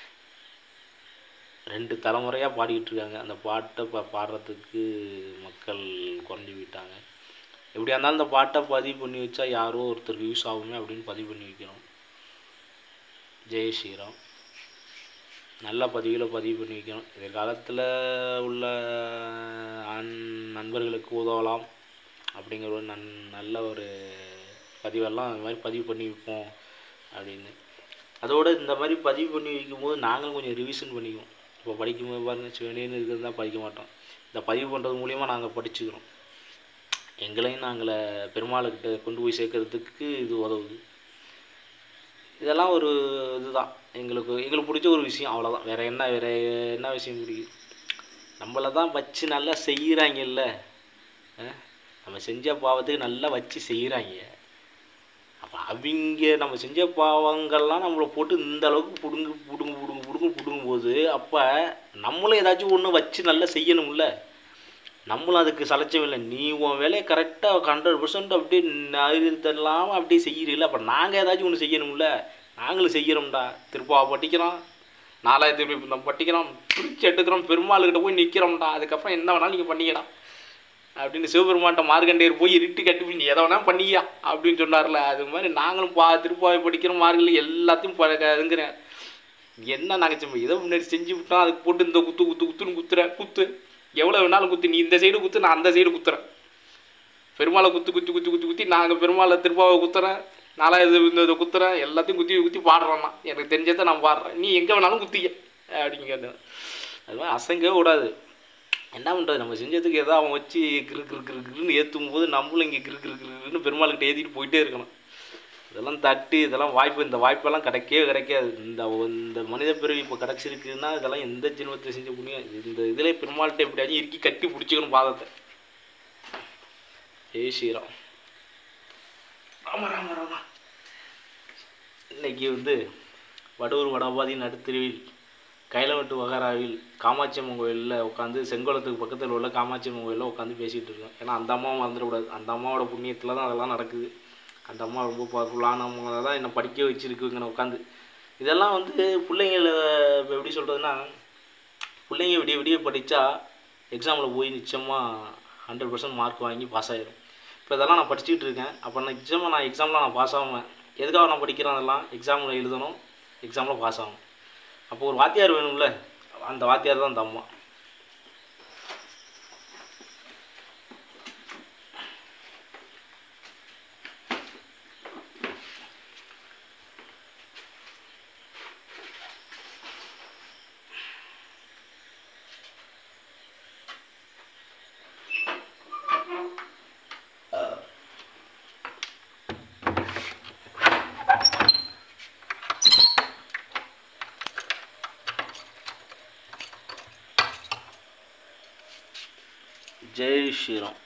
ரெண்டு தலைமுறையாக பாடிக்கிட்டு இருக்காங்க அந்த பாட்டை பா பாடுறதுக்கு மக்கள் குறைஞ்சி போயிட்டாங்க எப்படியா இருந்தாலும் அந்த பாட்டை பதிவு பண்ணி வச்சா யாரோ ஒருத்தருக்கு யூஸ் ஆகுமே அப்படின்னு பதிவு பண்ணி வைக்கிறோம் ஜெய் ஸ்ரீராம் நல்ல பதிவுகளை பதிவு பண்ணி வைக்கணும் எதிர்காலத்தில் உள்ள ஆண் நண்பர்களுக்கு உதவலாம் அப்படிங்கிற ஒரு நன் நல்ல ஒரு பதிவெல்லாம் இந்த மாதிரி பதிவு பண்ணி வைப்போம் அப்படின்னு அதோடு இந்த மாதிரி பதிவு பண்ணி வைக்கும்போது நாங்களும் கொஞ்சம் ரிவிஷன் பண்ணிக்குவோம் இப்போ படிக்கும்போது பாருங்கள் சிவனேன்னு இருக்கிறது தான் படிக்க மாட்டோம் இந்த பதிவு பண்ணுறது மூலிமா நாங்கள் படிச்சுக்கிறோம் எங்களையும் நாங்களை பெருமாளுக்கிட்ட கொண்டு போய் சேர்க்கறதுக்கு இது உதவுது இதெல்லாம் ஒரு இதுதான் எங்களுக்கு எங்களுக்கு பிடிச்ச ஒரு விஷயம் அவ்வளோதான் வேறு என்ன வேறு என்ன விஷயம் பிடிக்குது நம்மளை தான் வச்சு நல்லா செய்கிறாங்கல்ல நம்ம செஞ்ச பாவத்துக்கு நல்லா வச்சு செய்கிறாங்க அப்போ அவங்க நம்ம செஞ்ச பாவங்கள்லாம் நம்மளை போட்டு இந்த அளவுக்கு பிடுங்கு பிடுங்கு பிடுங்கு பிடுங்கு பிடுங்கும் போது அப்போ நம்மளும் ஏதாச்சும் ஒன்று வச்சு நல்லா செய்யணும்ல நம்மளும் அதுக்கு சளைச்சம் இல்லை நீ உன் வேலையை கரெக்டாக ஹண்ட்ரட் பர்சன்ட் அப்படியே இல்லாமல் அப்படியே செய்கிறீல்ல அப்போ நாங்கள் ஏதாச்சும் ஒன்று செய்யணும்ல நாங்களும் செய்கிறோம்டா திருப்பாவை பட்டிக்கிறோம் நாலாயிரத்தி நம்ம பட்டிக்கிறோம் பிரித்து எடுக்கிறோம் பெருமாள்கிட்ட போய் நிற்கிறோம்டா அதுக்கப்புறம் என்ன வேணாலும் நீங்கள் பண்ணிக்கலாம் அப்படின்னு சிவபெருமான்ட்ட மார்கண்டேயர் போய் இருட்டு கட்டி நீ எதை வேணால் பண்ணியா அப்படின்னு சொன்னார்ல அது மாதிரி நாங்களும் பா திருப்பாவை படிக்கிறோம் மார்கழி எல்லாத்தையும் இதுங்கிறேன் என்ன நாங்கள் இதை முன்னாடி செஞ்சு விட்டோம் அதுக்கு போட்டு இந்த குத்து குத்து குத்துன்னு குத்துற குத்து எவ்வளோ வேணாலும் குத்து நீ இந்த சைடு குத்து நான் அந்த சைடு குத்துறேன் பெருமாளை குத்து குத்தி குத்தி குத்தி குத்தி நாங்கள் பெருமாளை திருப்பாவை குத்துறேன் நாலாயிரத்து இந்த இதை குத்துறேன் எல்லாத்தையும் குத்தி குத்தி பாடுறேன் நான் எனக்கு தெரிஞ்சதை நான் பாடுறேன் நீ எங்கே வேணாலும் குத்திக்க அப்படிங்க கேட்டேன் அது மாதிரி அசங்கவே கூடாது என்ன பண்ணுறது நம்ம செஞ்சதுக்கு ஏதோ அவன் வச்சு கிரு கிரு கிரு கிருன்னு ஏற்றும் போது நம்மளும் இங்கே கிரு கிரு கிருன்னு பெருமாள்கிட்ட ஏற்றிட்டு போயிட்டே இருக்கணும் இதெல்லாம் தட்டு இதெல்லாம் வாய்ப்பு இந்த வாய்ப்பெல்லாம் கிடைக்கவே கிடைக்காது இந்த இந்த மனித பிறவி இப்போ கிடச்சிருக்குன்னா இதெல்லாம் எந்த ஜென்மத்தை செஞ்ச புண்ணியம் இந்த இதில் பெருமாள்கிட்ட எப்படியாச்சும் இறுக்கி கட்டி பிடிச்சிக்கணும் பாதத்தை ஜெய் ஸ்ரீராம் ராம ராம ராமா இன்னைக்கு வந்து வடூர் வடபாதி நடுத்தெருவில் கைலவட்டு வகராவில் காமாட்சி அம்மன் கோயிலில் உட்காந்து செங்கோலத்துக்கு பக்கத்தில் உள்ள காமாட்சி அம்மன் கோயிலில் உட்காந்து பேசிகிட்டு இருக்கோம் ஏன்னா அந்த அம்மாவை மறந்துடக்கூடாது அந்த அம்மாவோட புண்ணியத்தில் தான் அதெல்லாம் நடக்குது அந்த அம்மா ரொம்ப பவர்ஃபுல்லான அம்மா தான் என்னை படிக்க வச்சுருக்குங்க உட்காந்து இதெல்லாம் வந்து பிள்ளைங்கள இப்போ எப்படி சொல்கிறதுனா பிள்ளைங்க விடிய விடிய படித்தா எக்ஸாமில் போய் நிச்சயமாக ஹண்ட்ரட் பர்சன்ட் மார்க் வாங்கி பாஸ் ஆகிடும் இப்போ இதெல்லாம் நான் படிச்சுக்கிட்டு இருக்கேன் அப்போ நான் நிச்சயமாக நான் எக்ஸாமில் நான் பாஸ் ஆகுவேன் எதுக்காக நான் படிக்கிறேன் அதெல்லாம் எக்ஸாமில் எழுதணும் எக்ஸாமில் பாஸ் ஆகணும் அப்போ ஒரு வாத்தியார் வேணும்ல அந்த வாத்தியார் தான் அந்த அம்மா ஜெய் ஸ்ரீராம்